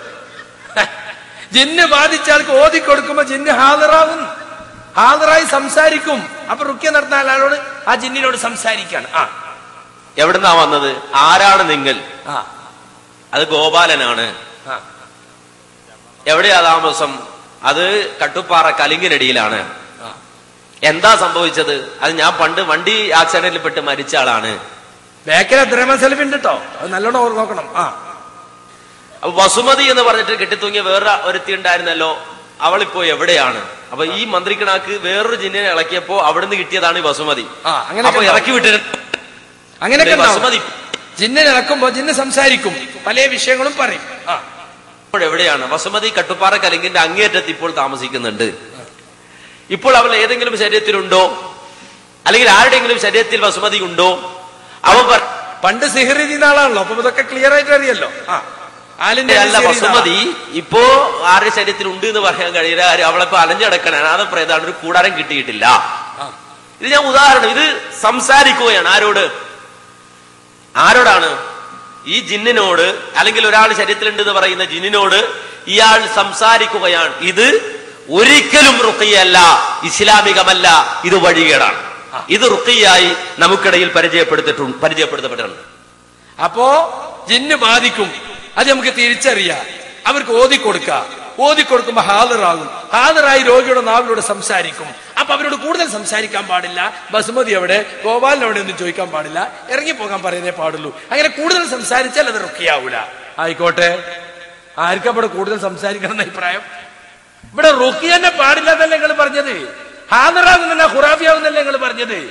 ജിന്ന് ബാധിച്ച ആൾക്ക് ഓതി കൊടുക്കുമ്പോ ജിന്ന് ഹാജറാകും ഹാജറായി സംസാരിക്കും അപ്പൊ റുക്യ നടത്തുന്ന ആളോട് ആ ജിന്നിനോട് സംസാരിക്കാണ് ആ
എവിടുന്നാ വന്നത് ആരാണ് നിങ്ങൾ
ആ
അത് ഗോപാലനാണ്
ആ
എവിടെയാ താമസം അത് കട്ടുപ്പാറ കലിങ്ങിനടിയിലാണ്
ആ.
എന്താ സംഭവിച്ചത് അത് ഞാൻ പണ്ട് വണ്ടി ആക്സിഡന്റിൽ പെട്ട് മരിച്ച ആളാണ്
ബേക്കൽ അബ്ദുറഹ്മാൻ സലഫി ഉണ്ട് കേട്ടോ അത് നല്ലോണം ഓർ നോക്കണം ആ
അപ്പൊ വസുമതി എന്ന് പറഞ്ഞിട്ട് കെട്ടിത്തൂങ്ങിയ വേറെ ഒരുത്തി ഉണ്ടായിരുന്നല്ലോ അവളിപ്പോ എവിടെയാണ് അപ്പൊ ഈ മന്ത്രിക്കണാക്ക് വേറൊരു ജിന്നിനെ ഇളക്കിയപ്പോ അവിടുന്ന് കിട്ടിയതാണ് ഈ വസുമതി
ആ അങ്ങനെ
അപ്പൊ ഇറക്കി വിട്ടിട്ട്
അങ്ങനെയൊക്കെ ഉണ്ടാവും.
വസുമതി
ജിന്നിനെ ഇറക്കുമ്പോ ജിന്ന് സംസാരിക്കും പല വിഷയങ്ങളും പറയും ആ
ഇപ്പോൾ എവിടെയാണ് വസുമതി കട്ടുപ്പാറ കലിങ്കിന്റെ അങ്ങേറ്റത്ത് ഇപ്പോൾ താമസിക്കുന്നുണ്ട് ഇപ്പോൾ അവൾ ഏതെങ്കിലും ശരീരത്തിലുണ്ടോ അല്ലെങ്കിൽ ആരുടെയെങ്കിലും ശരീരത്തിൽ വസുമതി ഉണ്ടോ അവൻ പറ-
പണ്ട് സിഹർ ചെയ്യുന്ന ആളാണല്ലോ അപ്പൊ ഇതൊക്കെ ക്ലിയർ ആയിട്ട് അറിയല്ലോ ആ ആലിന്റെ
അല്ല
സിഹർ ചെയ്യുന്ന
വസുമതി ഇപ്പോ ആരുടെ ശരീരത്തിൽ ഉണ്ട് എന്ന് പറയാൻ കഴിയില്ല ആര് അവളിപ്പോ അലഞ്ഞടക്കണ അനാഥപ്രേതാണ് ഒരു കൂടാരം കിട്ടിയിട്ടില്ല
ആ.
ഇത് ഞാൻ ഉദാഹരണം ഇത് സംസാരിക്കുകയാണ് ആരോട് ആരോടാണ് ഈ ജിന്നിനോട് അല്ലെങ്കിൽ ഒരാൾ ശരീരത്തിലുണ്ട് എന്ന് പറയുന്ന ജിന്നിനോട് ഇയാൾ സംസാരിക്കുകയാണ് ഇത് ഒരിക്കലും റുക്കിയല്ല ഇസ്ലാമികമല്ല ഇത് വഴികേടാണ് ഇത് റുക്കിയായി നമുക്കിടയിൽ പരിചയപ്പെടുത്തിട്ടുണ്ട് പരിചയപ്പെടുത്തപ്പെട്ടിട്ടുണ്ട്
അപ്പോ ജിന്ന് ബാധിക്കും അത് നമുക്ക് തിരിച്ചറിയാം അവർക്ക് ഓതി കൊടുക്കാം ഓതി കൊടുക്കുമ്പോ ഹാജറാകും ഹാജറായി രോഗിയുടെ നാവിലൂടെ സംസാരിക്കും അപ്പൊ അവരോട് കൂടുതൽ സംസാരിക്കാൻ പാടില്ല ബസുമതി എവിടെ ഗോപാലിന് എവിടെ ഒന്നും ചോദിക്കാൻ പാടില്ല ഇറങ്ങിപ്പോകാൻ പറയുന്നേ പാടുള്ളൂ അങ്ങനെ കൂടുതൽ സംസാരിച്ചാൽ അത് റുക്കിയാവൂല ആയിക്കോട്ടെ ആർക്കും ഇവിടെ കൂടുതൽ സംസാരിക്കണം എന്ന അഭിപ്രായം ഇവിടെ റുക്കി തന്നെ പാടില്ല എന്നല്ലേ നിങ്ങൾ പറഞ്ഞത് ഹാജറാകുന്നല്ല ഖുറാഫിയാകുന്നല്ലേ നിങ്ങൾ പറഞ്ഞത്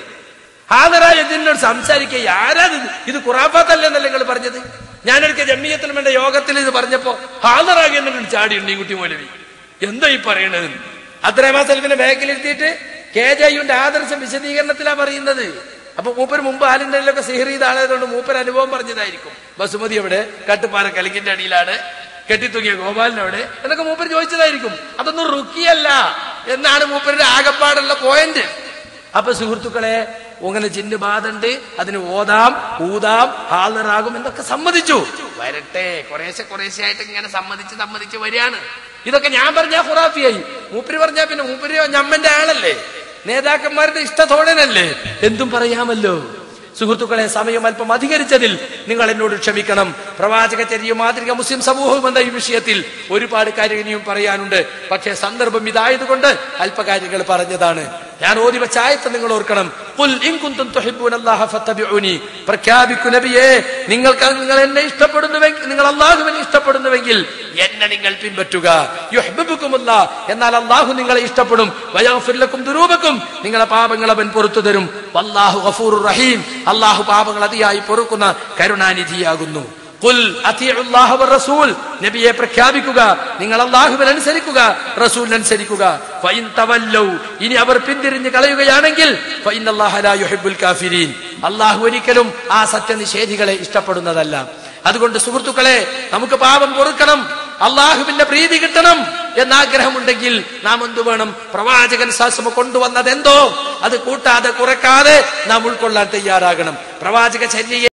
ഹാജറായ ഇതിനോട് സംസാരിക്കുക ആരാ ഇത്? ഇത് ഖുറാഫാത്തല്ലേ എന്നല്ലേ നിങ്ങൾ പറഞ്ഞത് ഞാനൊരിക്കൽ ജമ്മിയത്തിന് വേണ്ട യോഗത്തിൽ ഇത് പറഞ്ഞപ്പോ ഹാജറാകി എന്നിട്ട് ചാടിയുണ്ട് ഈ കുട്ടി മൗലവി എന്തോ ഈ പറയണത് അത്രേമാ സെൽഫിനെ ബാക്കിലിരുത്തിയിട്ട് കെ ജയുവിന്റെ ആദർശം വിശദീകരണത്തിലാ പറയുന്നത് അപ്പൊ മൂപ്പര് മുമ്പ് ആലിന്റെ സിഹർ ചെയ്ത ആളായതുകൊണ്ട് മൂപ്പര് അനുഭവം പറഞ്ഞതായിരിക്കും ബസുമതി എവിടെ കട്ടുപാറ കലിക്കിന്റെ അടിയിലാണ് കെട്ടിത്തൂങ്ങിയ ഗോപാലിനവിടെ എന്നൊക്കെ മൂപ്പര് ചോദിച്ചതായിരിക്കും അതൊന്നും റുക്കിയല്ല എന്നാണ് മൂപ്പരുടെ ആകപ്പാടുള്ള പോയിന്റ് അപ്പൊ സുഹൃത്തുക്കളെ അങ്ങനെ ജിന്ന് ബാധണ്ട് അതിന് ഓതാം ഊതാം ഹാജറാകും എന്നൊക്കെ സമ്മതിച്ചു വരട്ടെ കുറേശ്ശെ കുറേശ്ശെ ആയിട്ട് ഇങ്ങനെ സമ്മതിച്ച് സമ്മതിച്ച് വരികയാണ് ഇതൊക്കെ ഞാൻ പറഞ്ഞാ ഖുറാഫിയായി മൂപ്പര് പറഞ്ഞാ പിന്നെ മൂപ്പര് ഞമ്മന്റെ ആളല്ലേ നേതാക്കന്മാരുടെ ഇഷ്ടത്തോടനല്ലേ എന്തും പറയാമല്ലോ സുഹൃത്തുക്കളെ സമയം അല്പം അധികരിച്ചതിൽ നിങ്ങൾ എന്നോട് ക്ഷമിക്കണം പ്രവാചകചര്യയും മാതൃക മുസ്ലിം സമൂഹവും എന്ന ഈ വിഷയത്തിൽ ഒരുപാട് കാര്യങ്ങൾ ഇനിയും പറയാനുണ്ട് പക്ഷേ സന്ദർഭം ഇതായതുകൊണ്ട് അല്പകാര്യങ്ങൾ പറഞ്ഞതാണ് ഞാൻ ഓതി വെച്ച ആയത്ത് നിങ്ങൾ ഓർക്കണം "ഖുൽ ഇൻ കുന്തും തുഹിബ്ബൂനല്ലാഹ ഫത്തബിഊനി." പ്രഖ്യാപിക്കു നബിയേ നിങ്ങൾക്ക് നിങ്ങൾ എന്നെ ഇഷ്ടപ്പെടുന്നുവെങ്കിൽ നിങ്ങൾ അള്ളാഹുവിനെ ഇഷ്ടപ്പെടുന്നുവെങ്കിൽ എന്നെ നിങ്ങൾ പിൻപറ്റുക യുഹ്ബിബുക്കുമുള്ള എന്നാൽ അള്ളാഹു നിങ്ങളെ ഇഷ്ടപ്പെടും വയഗ്ഫിർ ലക്കും ദുരൂബക്കും നിങ്ങളെ പാപങ്ങൾ അവൻ പുറത്തു തരും വല്ലാഹു ഗഫൂറുർ റഹീം അള്ളാഹു പാപങ്ങൾ അതിയായി പൊറുക്കുന്ന കരുണാനിധിയാകുന്നു ഖുൽ അത്തിഉല്ലാഹ വറസൂൽ നബിയെ പ്രഖ്യാപിക്കുക നിങ്ങൾ അള്ളാഹുവിനെ അനുസരിക്കുക റസൂലിനെ അനുസരിക്കുക ഫൈൻ തവല്ലൗ ഇനി അവർ പിന്തിരിഞ്ഞ് കളയുകയാണെങ്കിൽ ഫൈനല്ലാഹ ലാ യുഹിബ്ബുൽ കാഫിരീൻ അള്ളാഹു ഒരിക്കലും ആ സത്യനിഷേധികളെ ഇഷ്ടപ്പെടുന്നതല്ല അതുകൊണ്ട് സുഹൃത്തുക്കളെ നമുക്ക് പാപം പൊറുക്കണം അള്ളാഹുവിന്റെ പ്രീതി കിട്ടണം എന്ന ആഗ്രഹമുണ്ടെങ്കിൽ നാം എന്തു വേണം പ്രവാചകൻ ശാസ്ത്രമ കൊണ്ടുവന്നത് എന്തോ അത് കൂട്ടാതെ കുറക്കാതെ നാം ഉൾക്കൊള്ളാൻ തയ്യാറാകണം പ്രവാചക ചര്യയെ